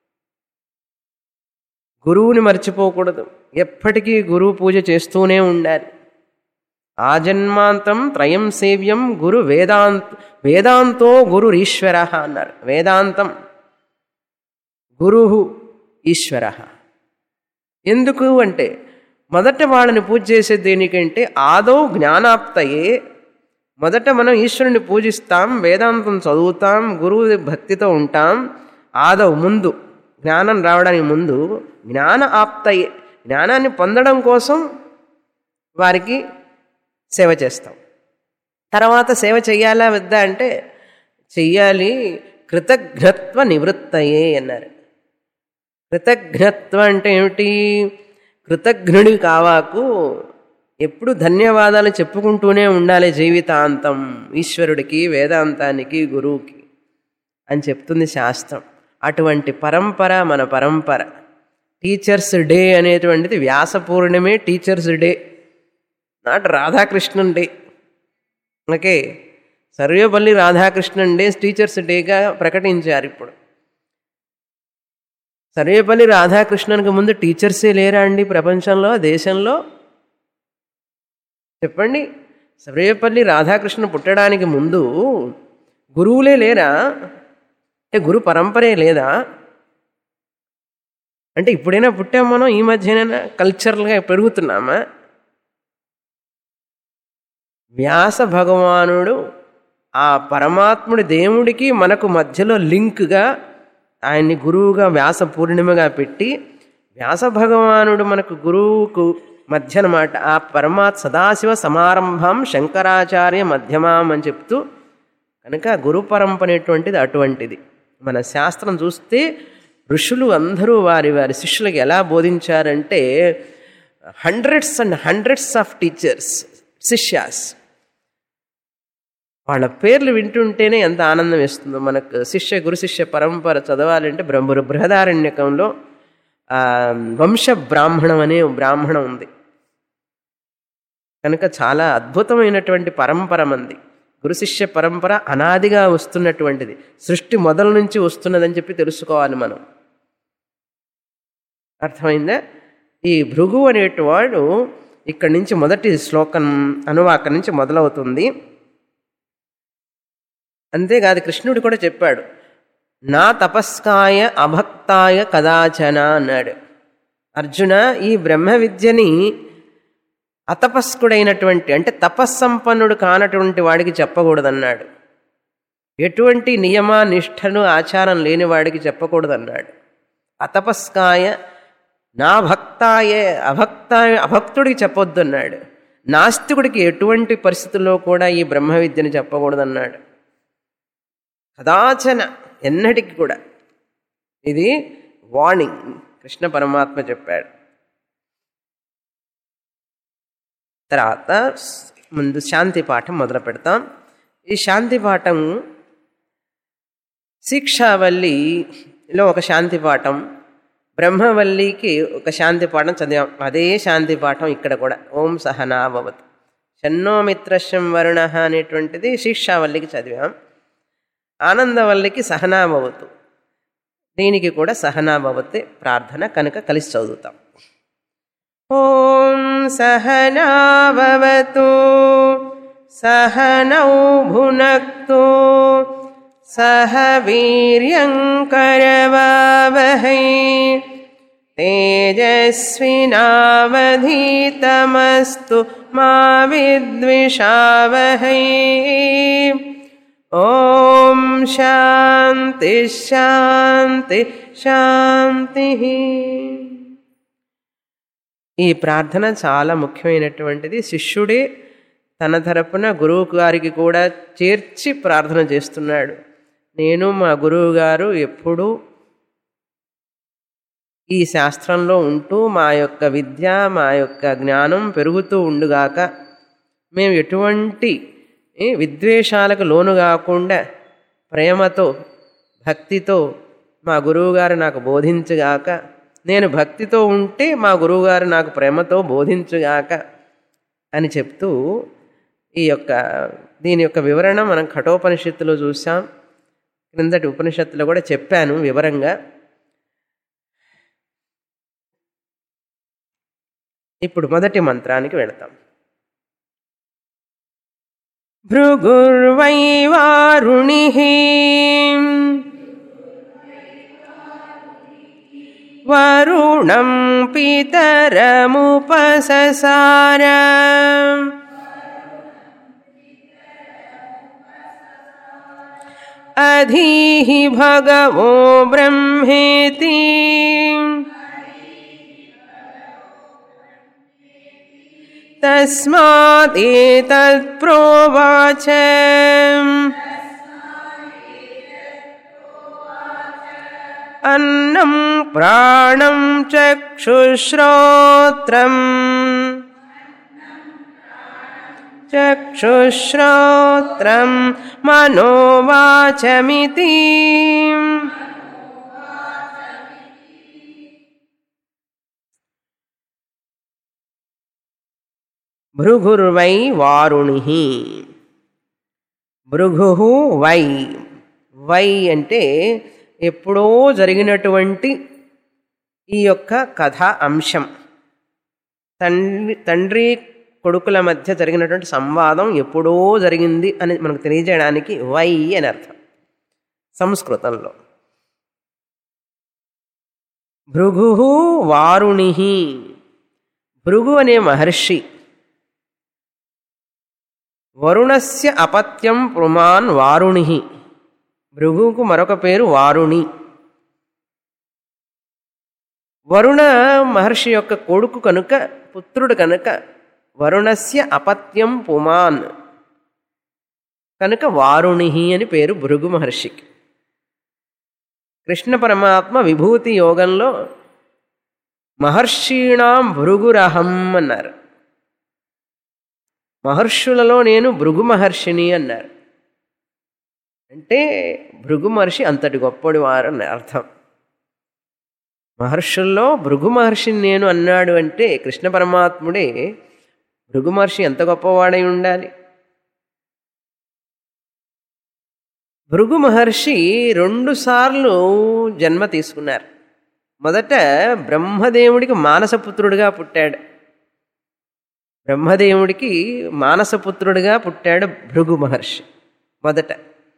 గురువుని మర్చిపోకూడదు ఎప్పటికీ గురువు పూజ చేస్తూనే ఉండాలి ఆజన్మాంతం త్రయం సేవ్యం గురు వేదాంత వేదాంతో గురురీశ్వర అన్నారు వేదాంతం గురు ఈశ్వర ఎందుకు అంటే మొదట వాళ్ళని పూజ చేసేది దేనికంటే ఆదౌ జ్ఞానాప్తయే మొదట మనం ఈశ్వరుని పూజిస్తాం వేదాంతం చదువుతాం గురువు భక్తితో ఉంటాం ఆదౌ ముందు జ్ఞానం రావడానికి ముందు జ్ఞాన ఆప్తయే జ్ఞానాన్ని పొందడం కోసం వారికి సేవ చేస్తాం తర్వాత సేవ చెయ్యాలా వద్దా అంటే చెయ్యాలి కృతజ్ఞత్వ నివృత్తయే అన్నారు కృతజ్ఞత్వ అంటే ఏమిటి కృతజ్ఞుడి కావాకు ఎప్పుడు ధన్యవాదాలు చెప్పుకుంటూనే ఉండాలి జీవితాంతం ఈశ్వరుడికి వేదాంతానికి గురువుకి అని చెప్తుంది శాస్త్రం అటువంటి పరంపర మన పరంపర టీచర్స్ డే అనేటువంటిది వ్యాస పూర్ణిమే teachers day not Radhakrishnan day okay Sarvepalli Radhakrishnan day teachers డేగా ప్రకటించారు ఇప్పుడు సర్వేపల్లి రాధాకృష్ణన్కి ముందు టీచర్సే లేరా అండి ప్రపంచంలో దేశంలో చెప్పండి సర్వేపల్లి రాధాకృష్ణ పుట్టడానికి ముందు గురువులే లేరా అంటే గురు పరంపరే లేదా అంటే ఇప్పుడైనా పుట్టాం మనం ఈ మధ్యనైనా కల్చరల్గా పెరుగుతున్నామా వ్యాస భగవానుడు ఆ పరమాత్ముడి దేవుడికి మనకు మధ్యలో లింక్గా ఆయన్ని గురువుగా వ్యాస పూర్ణిమగా పెట్టి వ్యాస భగవానుడు మనకు గురువుకు మధ్య అనమాట ఆ పరమాత్ సదాశివ సమారంభం శంకరాచార్య మధ్యమాం అని చెప్తూ కనుక గురు పరంపర అనేటువంటిది అటువంటిది మన శాస్త్రం చూస్తే ఋషులు అందరూ వారి వారి శిష్యులకు ఎలా బోధించారంటే hundreds and hundreds of teachers శిష్యాస్ వాళ్ళ పేర్లు వింటుంటేనే ఎంత ఆనందం వేస్తుందో మనకు శిష్య గురు శిష్య పరంపర చదవాలంటే బ్రహ్మ బృహదారణ్యకంలో ఆ, వంశ బ్రాహ్మణం అనే బ్రాహ్మణం ఉంది కనుక చాలా అద్భుతమైనటువంటి పరంపర మంది గురు శిష్య పరంపర అనాదిగా వస్తున్నటువంటిది సృష్టి మొదల నుంచి వస్తున్నదని చెప్పి తెలుసుకోవాలి మనం అర్థమైందా ఈ భృగు అనేటివాడు ఇక్కడి నుంచి మొదటి శ్లోకం అనువాకం నుంచి మొదలవుతుంది అంతేకాదు కృష్ణుడు కూడా చెప్పాడు నా తపస్కాయ అభక్తాయ కదాచన అన్నాడు అర్జున ఈ బ్రహ్మ విద్యని అతపస్కుడైనటువంటి అంటే తపస్సంపన్నుడు కానటువంటి వాడికి చెప్పకూడదన్నాడు ఎటువంటి నియమ నిష్ఠను ఆచారం లేని వాడికి చెప్పకూడదన్నాడు అతపస్కాయ నా భక్తాయ అభక్తాయ అభక్తుడికి చెప్పొద్దు అన్నాడు నాస్తికుడికి ఎటువంటి పరిస్థితుల్లో కూడా ఈ బ్రహ్మ విద్యను చెప్పకూడదన్నాడు కదాచన ఎన్నటికి కూడా ఇది వార్నింగ్ కృష్ణ పరమాత్మ చెప్పాడు తర్వాత ముందు శాంతి పాఠం మొదలు పెడతాం ఈ శాంతి పాఠం శిక్షావల్లిలో ఒక శాంతి పాఠం బ్రహ్మవల్లికి ఒక శాంతి పాఠం చదివాం అదే శాంతి పాఠం ఇక్కడ కూడా ఓం సహనాభవత్ షన్నోమిత్రశం వరుణ అనేటువంటిది శిక్షావల్లికి చదివాం ఆనందవల్లికి సహనాభవతు దీనికి కూడా సహనాభవతి ప్రార్థన కనుక కలిసి చదువుతాం ఓం సహనాభవతు సహనౌ భునక్తు సహ వీర్యంకరవావహై తేజస్వినావధీతమస్తు మా విద్విషావహై ఓం శాంతి శాంతి శాంతి ఈ ప్రార్థన చాలా ముఖ్యమైనటువంటిది శిష్యుడే తన తరపున గురువు గారికి కూడా చేర్చి ప్రార్థన చేస్తున్నాడు నేను మా గురువు గారు ఎప్పుడూ ఈ శాస్త్రంలో ఉంటూ మా యొక్క విద్య మా యొక్క జ్ఞానం పెరుగుతూ ఉండుగాక మేము ఎటువంటి ఏ, విద్వేషాలకు లోను కాకుండా ప్రేమతో భక్తితో మా గురువుగారు నాకు బోధించుగాక నేను భక్తితో ఉంటే మా గురువుగారు నాకు ప్రేమతో బోధించుగాక అని చెప్తూ ఈ యొక్క దీని యొక్క వివరణ మనం కఠోపనిషత్తులో చూసాం క్రిందటి ఉపనిషత్తులో కూడా చెప్పాను వివరంగా ఇప్పుడు మొదటి మంత్రానికి వెళతాం భృగుర్వై వారుణి వరుణం పితరముపససార అధీహి భగవో బ్రహ్మేతి తస్మాదేతత్ప్రోవాచ అన్నం ప్రాణం చక్షుశ్రోత్రం చక్షుశ్రోత్రం మనోవాచమితి భృగుర్వై వారుణి భృగు వై వై అంటే ఎప్పుడో జరిగినటువంటి ఈ యొక్క కథ అంశం తండ్రి తండ్రి కొడుకుల మధ్య జరిగినటువంటి సంవాదం ఎప్పుడో జరిగింది అని మనకు తెలియజేయడానికి వై అని అర్థం సంస్కృతంలో భృగు వారుణి భృగు అనే మహర్షి వరుణస్య అపత్యం పుమాన్ వారుణి భృగుకు మరొక పేరు వారుణి వరుణ మహర్షి యొక్క కొడుకు కనుక పుత్రుడు కనుక వరుణస్య అపత్యం పుమాన్ కనుక వారుణి అని పేరు భృగు మహర్షికి కృష్ణ పరమాత్మ విభూతి యోగంలో మహర్షీణాం భృగురహం అన్నారు మహర్షులలో నేను భృగు మహర్షిని అన్నారు అంటే భృగు మహర్షి అంతటి గొప్పడి వారు అని అర్థం మహర్షుల్లో భృగు మహర్షిని నేను అన్నాడు అంటే కృష్ణ పరమాత్ముడే భృగు మహర్షి ఎంత గొప్పవాడై ఉండాలి భృగు మహర్షి రెండుసార్లు జన్మ తీసుకున్నారు మొదట బ్రహ్మదేవుడికి మానసపుత్రుడిగా పుట్టాడు బ్రహ్మదేవుడికి మానసపుత్రుడిగా పుట్టాడు భృగు మహర్షి మొదట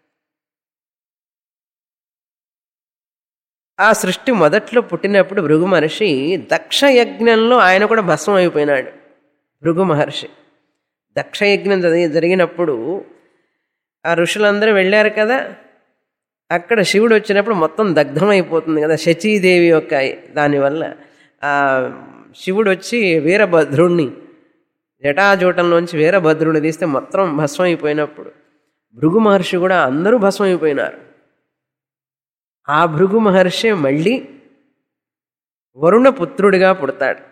ఆ సృష్టి మొదట్లో పుట్టినప్పుడు భృగు మహర్షి దక్ష యజ్ఞంలో ఆయన కూడా భస్మం అయిపోయినాడు భృగు మహర్షి దక్ష యజ్ఞం జరిగి జరిగినప్పుడు ఆ ఋషులందరూ వెళ్ళారు కదా అక్కడ శివుడు వచ్చినప్పుడు మొత్తం దగ్ధమైపోతుంది కదా శచీదేవి యొక్క దానివల్ల ఆ శివుడు వచ్చి వీరభద్రుణ్ణి జటాజూటంలోంచి వీరభద్రుడిని తీస్తే మొత్తం భస్మం అయిపోయినప్పుడు భృగు మహర్షి కూడా అందరూ భస్మం అయిపోయినారు ఆ భృగు మహర్షి మళ్ళీ వరుణ పుత్రుడిగా పుడతాడు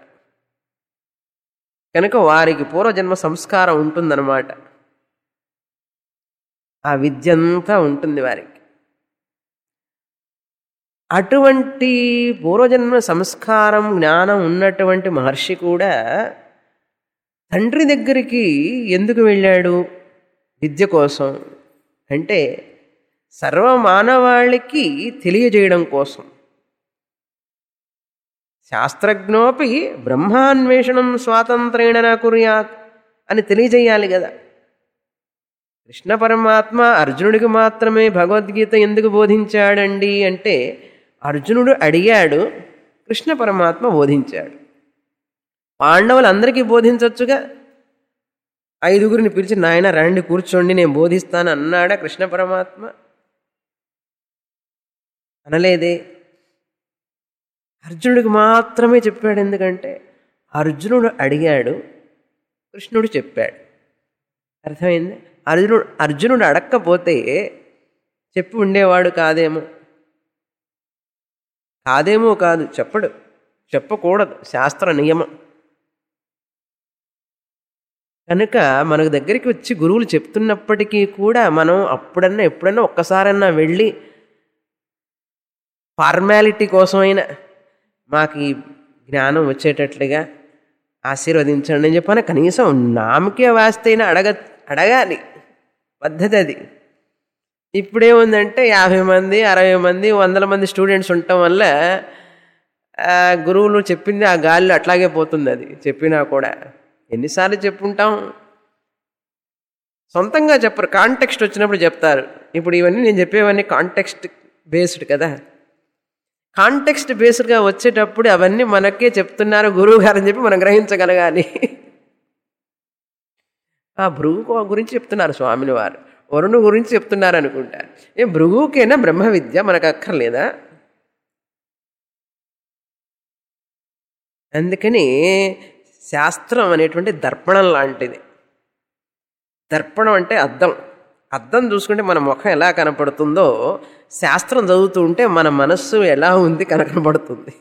కనుక వారికి పూర్వజన్మ సంస్కారం ఉంటుందన్నమాట ఆ విద్య అంతా ఉంటుంది వారికి అటువంటి పూర్వజన్మ సంస్కారం జ్ఞానం ఉన్నటువంటి మహర్షి కూడా తండ్రి దగ్గరికి ఎందుకు వెళ్ళాడు విద్య కోసం అంటే సర్వమానవాళికి తెలియజేయడం కోసం శాస్త్రజ్ఞోపి బ్రహ్మాన్వేషణం స్వాతంత్రేణ నా కుర్యాత్ అని తెలియజేయాలి కదా కృష్ణ పరమాత్మ అర్జునుడికి మాత్రమే భగవద్గీత ఎందుకు బోధించాడండి అంటే అర్జునుడు అడిగాడు కృష్ణ పరమాత్మ బోధించాడు పాండవులందరికీ బోధించవచ్చుగా ఐదుగురిని పిలిచి నాయన రండి కూర్చోండి నేను బోధిస్తాను అన్నాడా కృష్ణ పరమాత్మ అనలేదే అర్జునుడికి మాత్రమే చెప్పాడు ఎందుకంటే అర్జునుడు అడిగాడు కృష్ణుడు చెప్పాడు అర్థమైంది అర్జునుడు అర్జునుడు అడక్కపోతే చెప్పి ఉండేవాడు కాదేమో కాదేమో కాదు చెప్పడు చెప్పకూడదు శాస్త్ర నియమం కనుక మనకు దగ్గరికి వచ్చి గురువులు చెప్తున్నప్పటికీ కూడా మనం అప్పుడన్నా ఎప్పుడన్నా ఒక్కసారన్నా వెళ్ళి ఫార్మాలిటీ కోసమైనా మాకు ఈ జ్ఞానం వచ్చేటట్లుగా ఆశీర్వదించండి అని చెప్పని కనీసం నామకే వాస్తైనా అడగ అడగాలి పద్ధతి అది ఇప్పుడేముందంటే యాభై మంది అరవై మంది వందల మంది స్టూడెంట్స్ ఉండటం వల్ల ఆ, గురువులు చెప్పింది ఆ గాలిలో అట్లాగే పోతుంది అది చెప్పినా కూడా ఎన్నిసార్లు చెప్పుంటాం సొంతంగా చెప్పరు కాంటెక్స్ట్ వచ్చినప్పుడు చెప్తారు ఇప్పుడు ఇవన్నీ నేను చెప్పేవన్నీ కాంటెక్స్ట్ బేస్డ్ కదా కాంటెక్స్ట్ బేస్డ్గా వచ్చేటప్పుడు అవన్నీ మనకే చెప్తున్నారు గురువు గారు అని చెప్పి మనం గ్రహించగలగాలి ఆ భృగు గురించి చెప్తున్నారు స్వామిని వారు వరుణు గురించి చెప్తున్నారు అనుకుంటా ఏ భృగుకేనా బ్రహ్మ విద్య మనకు అక్కర్లేదా అందుకని శాస్త్రం అనేటువంటి దర్పణం లాంటిది దర్పణం అంటే అద్దం అద్దం చూసుకుంటే మన ముఖం ఎలా కనపడుతుందో శాస్త్రం చదువుతూ ఉంటే మన మనస్సు ఎలా ఉంది కనకనపడుతుంది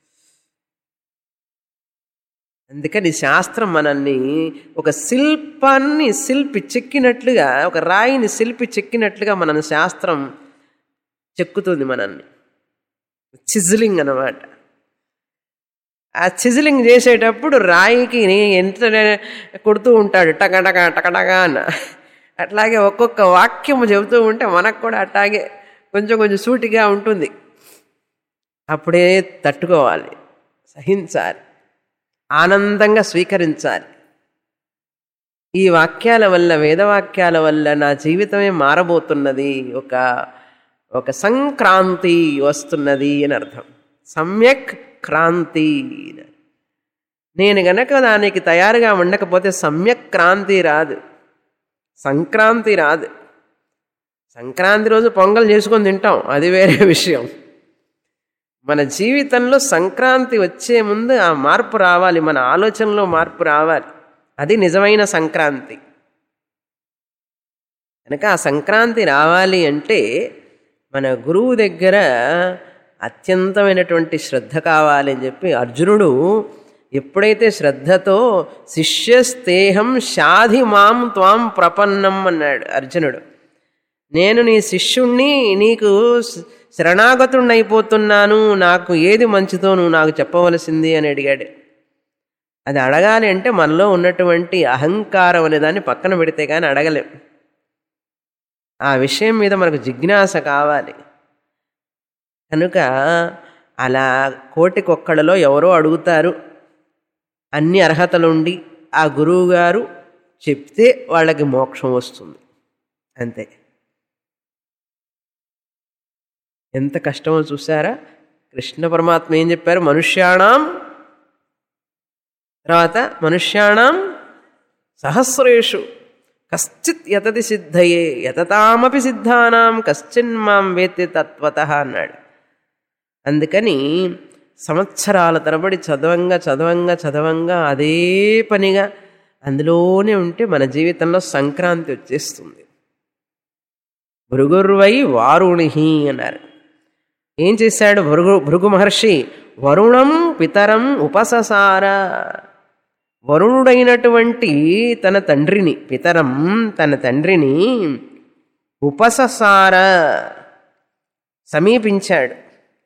అందుకని శాస్త్రం మనల్ని ఒక శిల్పాన్ని శిల్పి చెక్కినట్లుగా ఒక రాయిని శిల్పి చెక్కినట్లుగా మన శాస్త్రం చెక్కుతుంది మనల్ని చిజిలింగ్ అన్నమాట ఆ చిజిలింగ్ చేసేటప్పుడు రాయికి ఎంత కొడుతూ ఉంటాడు టకటక టకటక అన్న అట్లాగే ఒక్కొక్క వాక్యం చెబుతూ ఉంటే మనకు కూడా అట్లాగే కొంచెం కొంచెం సూటిగా ఉంటుంది అప్పుడే తట్టుకోవాలి సహించాలి ఆనందంగా స్వీకరించాలి ఈ వాక్యాల వల్ల వేదవాక్యాల వల్ల నా జీవితమే మారబోతున్నది ఒక ఒక సంక్రాంతి వస్తున్నది అని అర్థం సమ్యక్ క్రాంతి నేను గనక దానికి తయారుగా ఉండకపోతే సమ్యక్ క్రాంతి రాదు సంక్రాంతి రాదు సంక్రాంతి రోజు పొంగల్ చేసుకొని తింటాం అది వేరే విషయం మన జీవితంలో సంక్రాంతి వచ్చే ముందు ఆ మార్పు రావాలి మన ఆలోచనలో మార్పు రావాలి అది నిజమైన సంక్రాంతి కనుక ఆ సంక్రాంతి రావాలి అంటే మన గురువు దగ్గర అత్యంతమైనటువంటి శ్రద్ధ కావాలి అని చెప్పి అర్జునుడు ఎప్పుడైతే శ్రద్ధతో శిష్యస్తేహం షాధి మాం త్వాం ప్రపన్నం అన్నాడు అర్జునుడు నేను నీ శిష్యుణ్ణి నీకు శరణాగతుణ్ణి అయిపోతున్నాను నాకు ఏది మంచిదో నువ్వు నాకు చెప్పవలసింది అని అడిగాడు అది అడగాలి అంటే మనలో ఉన్నటువంటి అహంకారం అనే దాన్ని పక్కన పెడితే కానీ అడగలేం ఆ విషయం మీద మనకు జిజ్ఞాస కావాలి కనుక అలా కోటికొక్కళ్ళలో ఎవరో అడుగుతారు అన్ని అర్హతలుండి ఆ గురువు గారు చెప్తే వాళ్ళకి మోక్షం వస్తుంది అంతే ఎంత కష్టమో చూసారా కృష్ణ పరమాత్మ ఏం చెప్పారు మనుష్యాణం తర్వాత మనుష్యాణం సహస్రేషు కశ్చిత్ యతతి సిద్ధయే యతతామపి సిద్ధానాం కశ్చిన్ మాం వేత్తి తత్వత అన్నాడు అందుకని సంవత్సరాల తరబడి చదవంగా చదవంగా చదవంగా అదే పనిగా అందులోనే ఉంటే మన జీవితంలో సంక్రాంతి వచ్చేస్తుంది భృగుర్వై వారుణి అన్నారు ఏం చేశాడు భృగు భృగు మహర్షి వరుణం పితరం ఉపససార వరుణుడైనటువంటి తన తండ్రిని పితరం తన తండ్రిని ఉపససార సమీపించాడు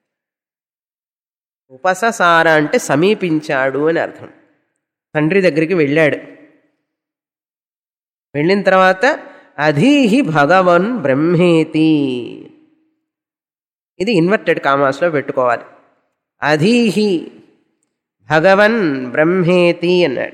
ఉపససార అంటే సమీపించాడు అని అర్థం తండ్రి దగ్గరికి వెళ్ళాడు వెళ్ళిన తర్వాత అధీహి భగవన్ బ్రహ్మేతి ఇది ఇన్వర్టెడ్ కామాస్లో పెట్టుకోవాలి అధీహి భగవన్ బ్రహ్మేతి అన్నాడు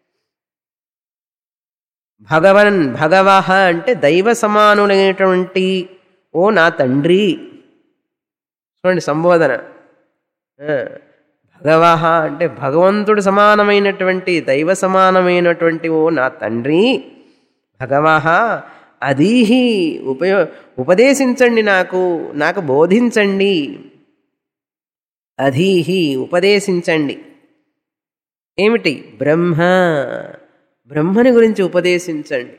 భగవన్ భగవహ అంటే దైవ సమానులైనటువంటి ఓ నా తండ్రి చూడండి సంబోధన ఆ, భగవహ అంటే భగవంతుడు సమానమైనటువంటి దైవ సమానమైనటువంటి ఓ నా తండ్రి భగవహ అదీహి ఉపయో ఉపదేశించండి నాకు నాకు బోధించండి అధీహి ఉపదేశించండి ఏమిటి బ్రహ్మ బ్రహ్మని గురించి ఉపదేశించండి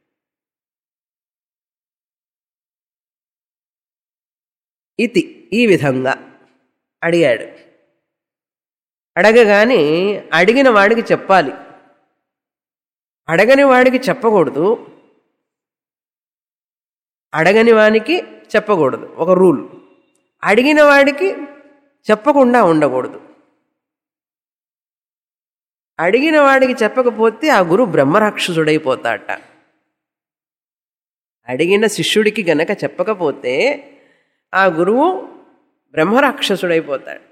ఇది ఈ విధంగా అడిగాడు అడగగానే అడిగిన వాడికి చెప్పాలి అడగని వాడికి చెప్పకూడదు అడగని వానికి చెప్పకూడదు ఒక రూల్ అడిగిన వాడికి చెప్పకుండా ఉండకూడదు అడిగిన వాడికి చెప్పకపోతే ఆ గురు బ్రహ్మరాక్షసుడైపోతాట అడిగిన శిష్యుడికి గనక చెప్పకపోతే ఆ గురువు బ్రహ్మరాక్షసుడైపోతాడు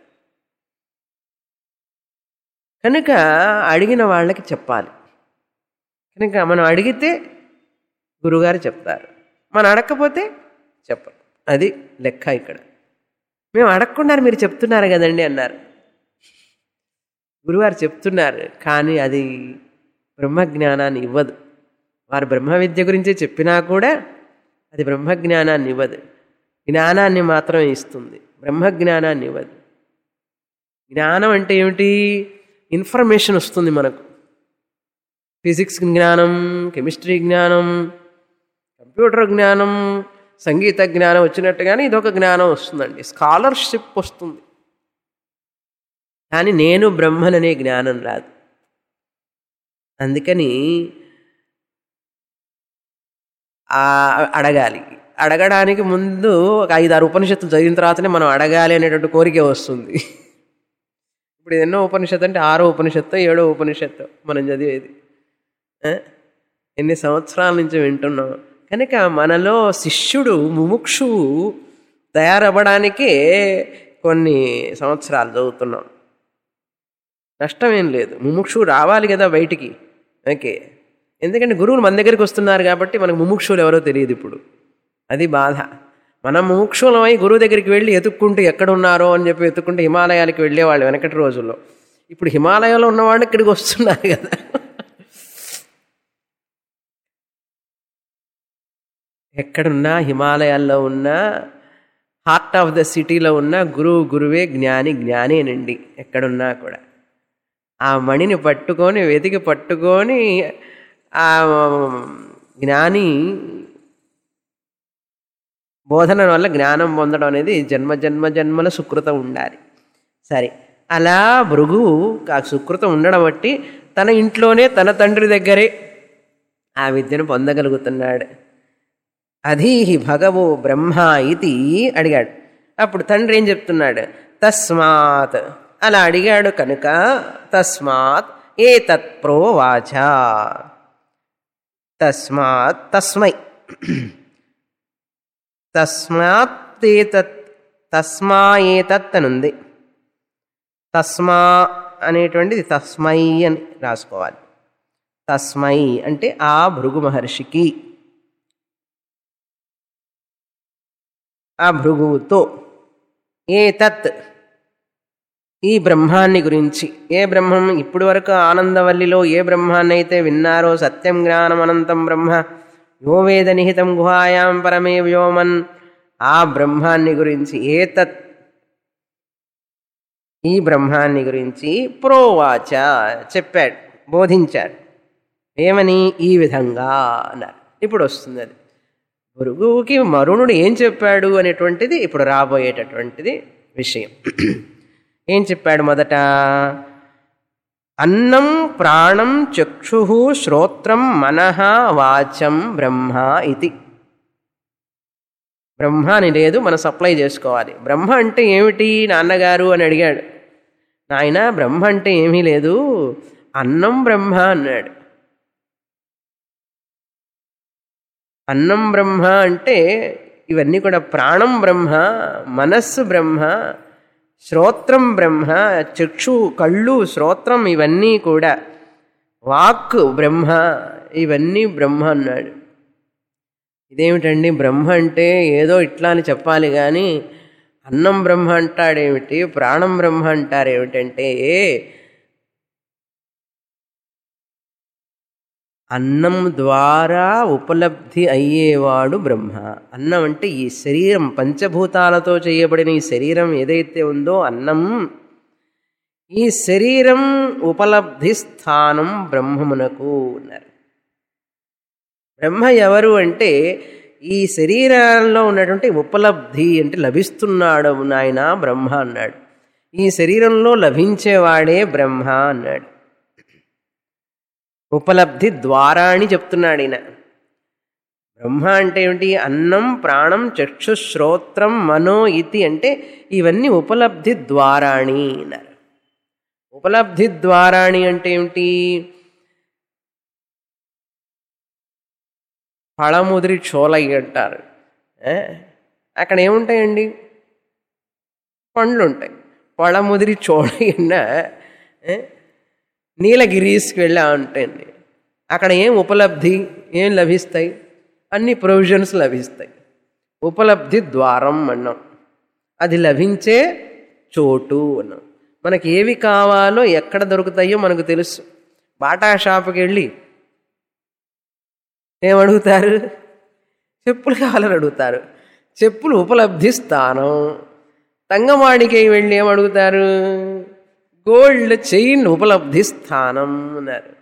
కనుక అడిగిన వాళ్ళకి చెప్పాలి కనుక మనం అడిగితే గురుగారు చెప్తారు మనం అడగకపోతే చెప్పరు అది లెక్క ఇక్కడ మేము అడగకుండా మీరు చెప్తున్నారు కదండి అన్నారు గురువారు చెప్తున్నారు కానీ అది బ్రహ్మజ్ఞానాన్ని ఇవ్వదు వారు బ్రహ్మ విద్య గురించి చెప్పినా కూడా అది బ్రహ్మజ్ఞానాన్ని ఇవ్వదు జ్ఞానాన్ని మాత్రమే ఇస్తుంది బ్రహ్మజ్ఞానాన్ని ఇవ్వదు జ్ఞానం అంటే ఏమిటి ఇన్ఫర్మేషన్ వస్తుంది మనకు ఫిజిక్స్ జ్ఞానం కెమిస్ట్రీ జ్ఞానం కంప్యూటర్ జ్ఞానం సంగీత జ్ఞానం వచ్చినట్టుగానే ఇదొక జ్ఞానం వస్తుందండి స్కాలర్షిప్ వస్తుంది కానీ నేను బ్రహ్మననే జ్ఞానం రాదు అందుకని ఆ అడగాలి అడగడానికి ముందు ఒక ఐదారు ఉపనిషత్తులు చదివిన తర్వాతనే మనం అడగాలి అనేటువంటి కోరిక వస్తుంది ఇప్పుడు ఎన్నో ఉపనిషత్తు అంటే ఆరో ఉపనిషత్తు ఏడో ఉపనిషత్తు మనం చదివేది ఆ? ఎన్ని సంవత్సరాల నుంచి వింటున్నాం కనుక మనలో శిష్యుడు ముముక్షువు తయారవ్వడానికే కొన్ని సంవత్సరాలు చదువుతున్నాం నష్టమేం లేదు ముముక్షువు రావాలి కదా బయటికి ఓకే ఎందుకంటే గురువులు మన దగ్గరికి వస్తున్నారు కాబట్టి మనకు ముముక్షువులు ఎవరో తెలియదు ఇప్పుడు అది బాధ మనం ముముక్షులమై గురువు దగ్గరికి వెళ్ళి ఎతుక్కుంటూ ఎక్కడ ఉన్నారో అని చెప్పి ఎత్తుకుంటూ హిమాలయాలకు వెళ్ళేవాళ్ళు వెనకటి రోజుల్లో ఇప్పుడు హిమాలయంలో ఉన్నవాళ్ళు ఇక్కడికి వస్తున్నారు కదా ఎక్కడున్నా హిమాలయాల్లో ఉన్నా హార్ట్ ఆఫ్ ద సిటీలో ఉన్న గురువు గురువే జ్ఞాని జ్ఞానేనండి ఎక్కడున్నా కూడా ఆ మణిని పట్టుకొని వెతికి పట్టుకొని ఆ జ్ఞాని బోధన వల్ల జ్ఞానం పొందడం అనేది జన్మ జన్మ జన్మల సుకృతం ఉండాలి సరే అలా భృగు ఆ సుకృతం ఉండడం బట్టి తన ఇంట్లోనే తన తండ్రి దగ్గరే ఆ విద్యను పొందగలుగుతున్నాడు అధీహి భగవో బ్రహ్మ ఇది అడిగాడు అప్పుడు తండ్రి ఏం చెప్తున్నాడు తస్మాత్ అలా అడిగాడు కనుక తస్మాత్ ఏ తత్ప్రోవాచ తస్మాత్ తస్మై తస్మాత్ తస్మాయేతత్ అనుంది తస్మా అనేటువంటిది తస్మై అని రాసుకోవాలి తస్మై అంటే ఆ భృగు మహర్షికి ఆ భృగువుతో ఏ తత్ ఈ బ్రహ్మాన్ని గురించి ఏ బ్రహ్మం ఇప్పటి వరకు ఆనందవల్లిలో ఏ బ్రహ్మాన్ని అయితే విన్నారో సత్యం జ్ఞానం అనంతం బ్రహ్మ యో వేద నిహితం గుహాయాం పరమే వ్యోమన్ ఆ బ్రహ్మాన్ని గురించి ఏ తత్ ఈ బ్రహ్మాన్ని గురించి ప్రోవాచ చెప్పాడు బోధించాడు ఏమని ఈ విధంగా అన్నారు ఇప్పుడు వస్తుంది అది గురువుకి మరుణుడు ఏం చెప్పాడు అనేటువంటిది ఇప్పుడు రాబోయేటటువంటిది విషయం ఏం చెప్పాడు మొదట అన్నం ప్రాణం చక్షు శ్రోత్రం మనః వాచం బ్రహ్మ ఇది బ్రహ్మ అని లేదు మనం సప్లై చేసుకోవాలి బ్రహ్మ అంటే ఏమిటి నాన్నగారు అని అడిగాడు నాయన బ్రహ్మ అంటే ఏమీ లేదు అన్నం బ్రహ్మ అన్నాడు అన్నం బ్రహ్మ అంటే ఇవన్నీ కూడా ప్రాణం బ్రహ్మ మనస్సు బ్రహ్మ శ్రోత్రం బ్రహ్మ చక్షు కళ్ళు శ్రోత్రం ఇవన్నీ కూడా వాక్ బ్రహ్మ ఇవన్నీ బ్రహ్మ అన్నాడు ఇదేమిటండి బ్రహ్మ అంటే ఏదో ఇట్లా అని చెప్పాలి కానీ అన్నం బ్రహ్మ అంటాడేమిటి ప్రాణం బ్రహ్మ అంటారేమిటంటే అన్నం ద్వారా ఉపలబ్ధి అయ్యేవాడు బ్రహ్మ అన్నం అంటే ఈ శరీరం పంచభూతాలతో చేయబడిన ఈ శరీరం ఏదైతే ఉందో అన్నం ఈ శరీరం ఉపలబ్ధి స్థానం బ్రహ్మమునకు ఉన్నారు బ్రహ్మ ఎవరు అంటే ఈ శరీరంలో ఉన్నటువంటి ఉపలబ్ధి అంటే లభిస్తున్నాడు నాయన బ్రహ్మ అన్నాడు ఈ శరీరంలో లభించేవాడే బ్రహ్మ అన్నాడు ఉపలబ్ధి ద్వారా అని చెప్తున్నాడు ఈయన బ్రహ్మ అంటే ఏమిటి అన్నం ప్రాణం చక్షు శ్రోత్రం మనో ఇతి అంటే ఇవన్నీ ఉపలబ్ధి ద్వారాణి అన్నారు ఉపలబ్ధి ద్వారాణి అంటే ఏమిటి పళముదిరి చోలయ్య అంటారు ఏ? అక్కడ ఏముంటాయండి పండ్లు ఉంటాయి పళముదిరి చోళయ్యన్న ఏ? నీలగిరీస్కి వెళ్ళా ఉంటాయండి అక్కడ ఏం ఉపలబ్ధి ఏం లభిస్తాయి అన్ని ప్రొవిజన్స్ లభిస్తాయి ఉపలబ్ధి ద్వారం అన్నాం అది లభించే చోటు అన్నాం మనకి ఏవి కావాలో ఎక్కడ దొరుకుతాయో మనకు తెలుసు బాటా షాప్కి వెళ్ళి ఏమడుగుతారు చెప్పులు కావాలని అడుగుతారు చెప్పులు ఉపలబ్ధి స్థానం తంగమాడికి వెళ్ళి ఏమడుగుతారు గోల్డ్ చైన్ ఉపలబ్ధి స్థానం అన్నారు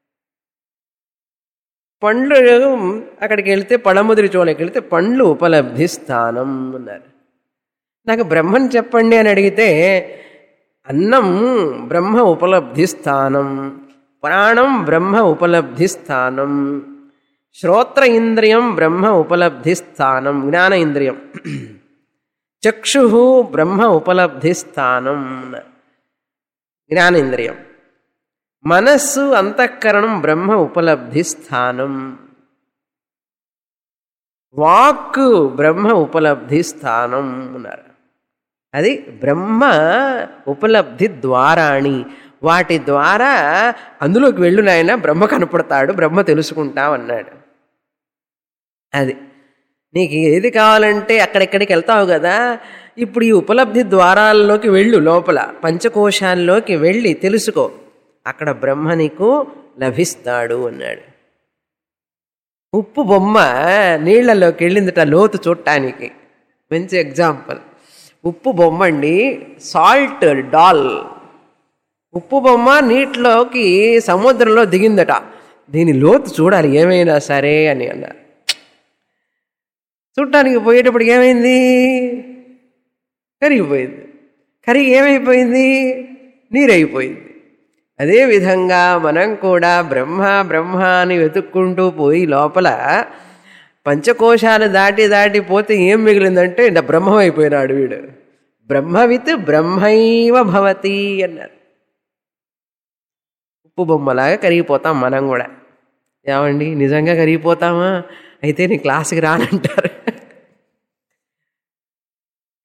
పండ్లు అక్కడికి వెళ్తే పడముదిరి చోళకి వెళ్తే పండ్లు ఉపలబ్ధి స్థానం అన్నారు నాకు బ్రహ్మని చెప్పండి అని అడిగితే అన్నం బ్రహ్మ ఉపలబ్ధి స్థానం ప్రాణం బ్రహ్మ ఉపలబ్ధి స్థానం శ్రోత్ర ఇంద్రియం బ్రహ్మ ఉపలబ్ధి స్థానం జ్ఞాన ఇంద్రియం చక్షు బ్రహ్మ ఉపలబ్ధి స్థానం జ్ఞానేంద్రియం మనస్సు అంతఃకరణం బ్రహ్మ ఉపలబ్ధి స్థానం వాక్కు బ్రహ్మ ఉపలబ్ధి స్థానం అన్నారు అది బ్రహ్మ ఉపలబ్ధి ద్వారాణి వాటి ద్వారా అందులోకి వెళ్ళు నాయన బ్రహ్మ కనపడతాడు బ్రహ్మ తెలుసుకుంటావన్నాడు అది నీకు ఏది కావాలంటే అక్కడెక్కడికి వెళ్తావు కదా ఇప్పుడు ఈ ఉపలబ్ధి ద్వారాల్లోకి వెళ్ళు లోపల పంచకోశాల్లోకి వెళ్ళి తెలుసుకో అక్కడ బ్రహ్మ నీకు లభిస్తాడు అన్నాడు ఉప్పు బొమ్మ నీళ్లలోకి వెళ్ళిందట లోతు చూడటానికి మంచి ఎగ్జాంపుల్ ఉప్పు బొమ్మ అండి సాల్ట్ డాల్ ఉప్పు బొమ్మ నీటిలోకి సముద్రంలో దిగిందట దీని లోతు చూడాలి ఏమైనా సరే అని అన్నారు చూడటానికి పోయేటప్పుడు ఏమైంది కరిగిపోయింది కరిగి ఏమైపోయింది నీరైపోయింది అదేవిధంగా మనం కూడా బ్రహ్మ బ్రహ్మ అని వెతుక్కుంటూ పోయి లోపల పంచకోశాలు దాటి దాటి పోతే ఏం మిగిలిందంటే ఇంత బ్రహ్మమైపోయినాడు వీడు బ్రహ్మవిత్ బ్రహ్మైవ భవతి అన్నారు ఉప్పు బొమ్మలాగా కరిగిపోతాం మనం కూడా ఏమండి నిజంగా కరిగిపోతామా అయితే నీ క్లాస్కి రానంటారు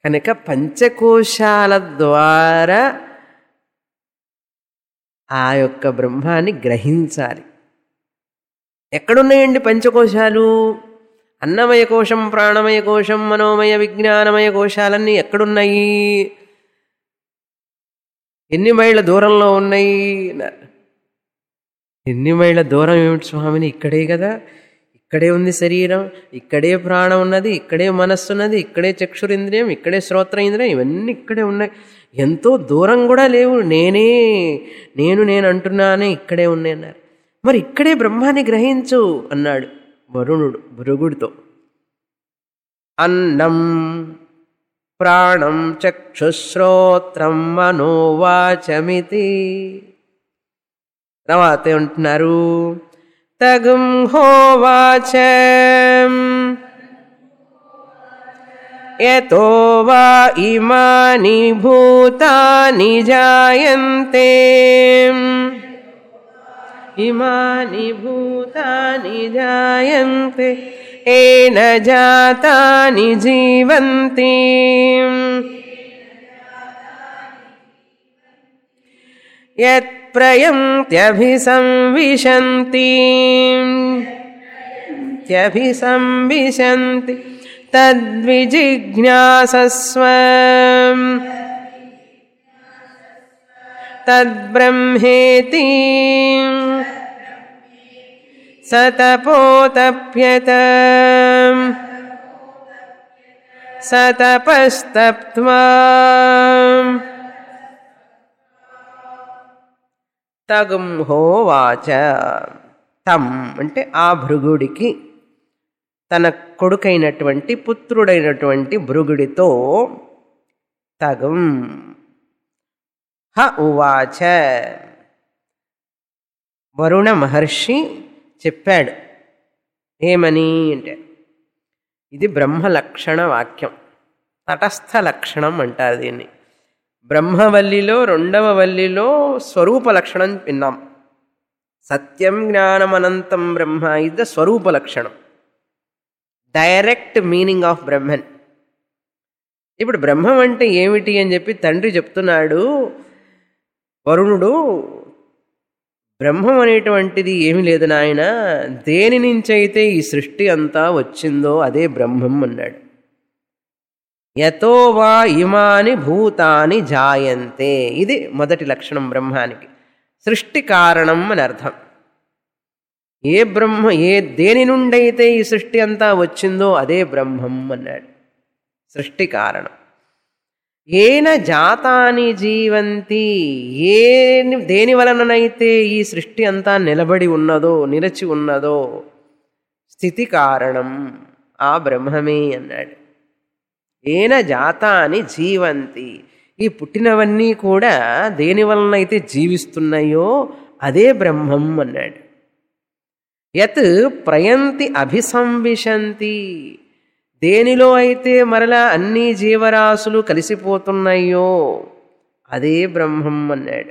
కనుక పంచకోశాల ద్వారా ఆ యొక్క బ్రహ్మాన్ని గ్రహించాలి ఎక్కడున్నాయండి పంచకోశాలు అన్నమయ కోశం ప్రాణమయ కోశం మనోమయ విజ్ఞానమయ కోశాలన్నీ ఎక్కడున్నాయి ఎన్ని మైళ్ళ దూరంలో ఉన్నాయి అన్నారు. ఎన్ని మైళ్ళ దూరం ఏమిటి స్వామిని ఇక్కడే కదా ఇక్కడే ఉంది శరీరం ఇక్కడే ప్రాణం ఉన్నది ఇక్కడే మనస్సు ఉన్నది ఇక్కడే చక్షురింద్రియం ఇక్కడే శ్రోత్రేంద్రియం ఇవన్నీ ఇక్కడే ఉన్నాయి ఎంతో దూరం కూడా లేవు నేనే నేను నేను అంటున్నానే ఇక్కడే ఉన్నాయి అన్నారు మరి ఇక్కడే బ్రహ్మాన్ని గ్రహించు అన్నాడు వరుణుడు భృగుడితో అన్నం ప్రాణం చక్షుశ్రోత్రం మనోవాచమితి తర్వాత ఏమంటున్నారు తగుం హోవాచ యతో వా ఇమాని భూతాని జాయంతే ఇమాని భూతాని జాయంతే ఏన జాతాని జీవంతి యత్ప్రయంత్యభిసంవిశంతి త్యభిసంవిశంతి తద్విజిజ్ఞాసస్వ తద్బ్రహ్మేతి సతపోతప్యత సతపస్తప్త్వా తగం హోవాచ తం అంటే ఆ భృగుడికి తన కొడుకైనటువంటి పుత్రుడైనటువంటి భృగుడితో తగం హ ఉవాచ వరుణ మహర్షి చెప్పాడు ఏమని అంటే ఇది బ్రహ్మ లక్షణ వాక్యం తటస్థ లక్షణం అంటారు దీన్ని బ్రహ్మవల్లిలో రెండవ వల్లిలో స్వరూప లక్షణం విన్నాం సత్యం జ్ఞానం అనంతం బ్రహ్మ ఇది ద స్వరూప లక్షణం డైరెక్ట్ మీనింగ్ ఆఫ్ బ్రహ్మన్ ఇప్పుడు బ్రహ్మం అంటే ఏమిటి అని చెప్పి తండ్రి చెప్తున్నాడు వరుణుడు బ్రహ్మం అనేటువంటిది ఏమి లేదు నాయన దేని నుంచి అయితే ఈ సృష్టి అంతా వచ్చిందో అదే బ్రహ్మం అన్నాడు యతో వా ఇమాని భూతాని జాయంతే ఇది మొదటి లక్షణం బ్రహ్మానికి సృష్టి కారణం అని అర్థం ఏ బ్రహ్మ ఏ దేని నుండైతే ఈ సృష్టి అంతా వచ్చిందో అదే బ్రహ్మం అన్నాడు సృష్టి కారణం ఏన జాతాని జీవంతి ఏ దేని వలననైతే ఈ సృష్టి అంతా నిలబడి ఉన్నదో నిలచి ఉన్నదో స్థితి కారణం ఆ బ్రహ్మమే అన్నాడు ఏన జాతాని జీవంతి ఈ పుట్టినవన్నీ కూడా దేని వలనైతే జీవిస్తున్నాయో అదే బ్రహ్మం అన్నాడు యత్ ప్రయంతి అభిసంవిశంతి దేనిలో అయితే మరలా అన్ని జీవరాశులు కలిసిపోతున్నాయో అదే బ్రహ్మం అన్నాడు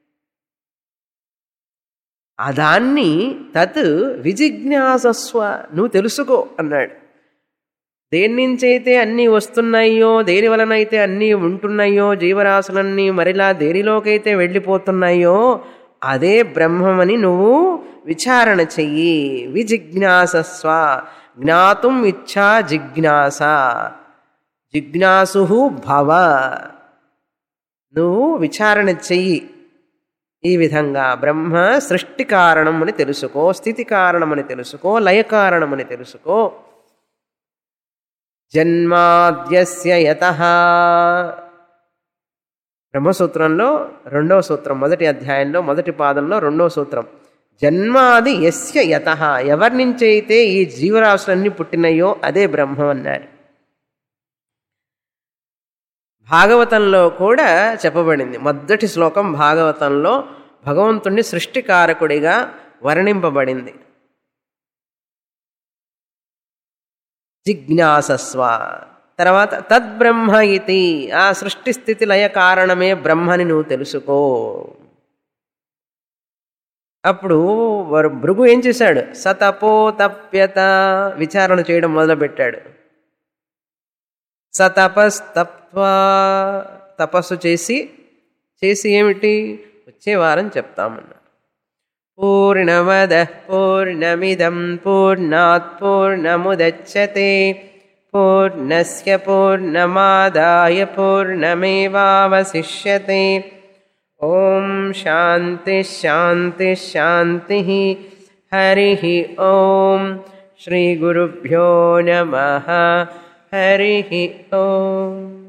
ఆ దాన్ని తత్ విజిజ్ఞాసస్వ నువ్వు తెలుసుకో అన్నాడు దేని నుంచైతే అన్నీ వస్తున్నాయో దేని వలనైతే అన్నీ ఉంటున్నాయో జీవరాశులన్నీ మరిలా దేనిలోకైతే వెళ్ళిపోతున్నాయో అదే బ్రహ్మమని నువ్వు విచారణ చెయ్యి విజిజ్ఞాసస్వ జ్ఞాతుం ఇచ్చా జిజ్ఞాస జిజ్ఞాసు భవ నువ్వు విచారణ చెయ్యి ఈ విధంగా బ్రహ్మ సృష్టి కారణం అని తెలుసుకో స్థితి కారణం అని తెలుసుకో లయ కారణం అని తెలుసుకో జన్మాద్యస్య యత బ్రహ్మసూత్రంలో రెండవ సూత్రం మొదటి అధ్యాయంలో మొదటి పాదంలో రెండవ సూత్రం జన్మాది యస్య యత ఎవరి నుంచి అయితే ఈ జీవరాశులన్నీ పుట్టినాయో అదే బ్రహ్మం అన్నారు భాగవతంలో కూడా చెప్పబడింది మొదటి శ్లోకం భాగవతంలో భగవంతుణ్ణి సృష్టికారకుడిగా వర్ణింపబడింది జిజ్ఞాసస్వ తర్వాత తద్బ్రహ్మ ఇది ఆ సృష్టి స్థితి లయ కారణమే బ్రహ్మని నువ్వు తెలుసుకో అప్పుడు వారు భృగు ఏం చేశాడు సతపో తప్యత విచారణ చేయడం మొదలుపెట్టాడు సతపస్తప్వా తపస్సు చేసి చేసి ఏమిటి వచ్చే వారం చెప్తామన్నారు పూర్ణమద పూర్ణమిదం పూర్ణాత్ పూర్ణముదచ్చతే పూర్ణస్య పూర్ణమాదాయ పూర్ణమేవావశిష్యతే ఓం శాంతి శాంతి శాంతి హరి ఓం శ్రీ గురుభ్యో నమ హరి ఓం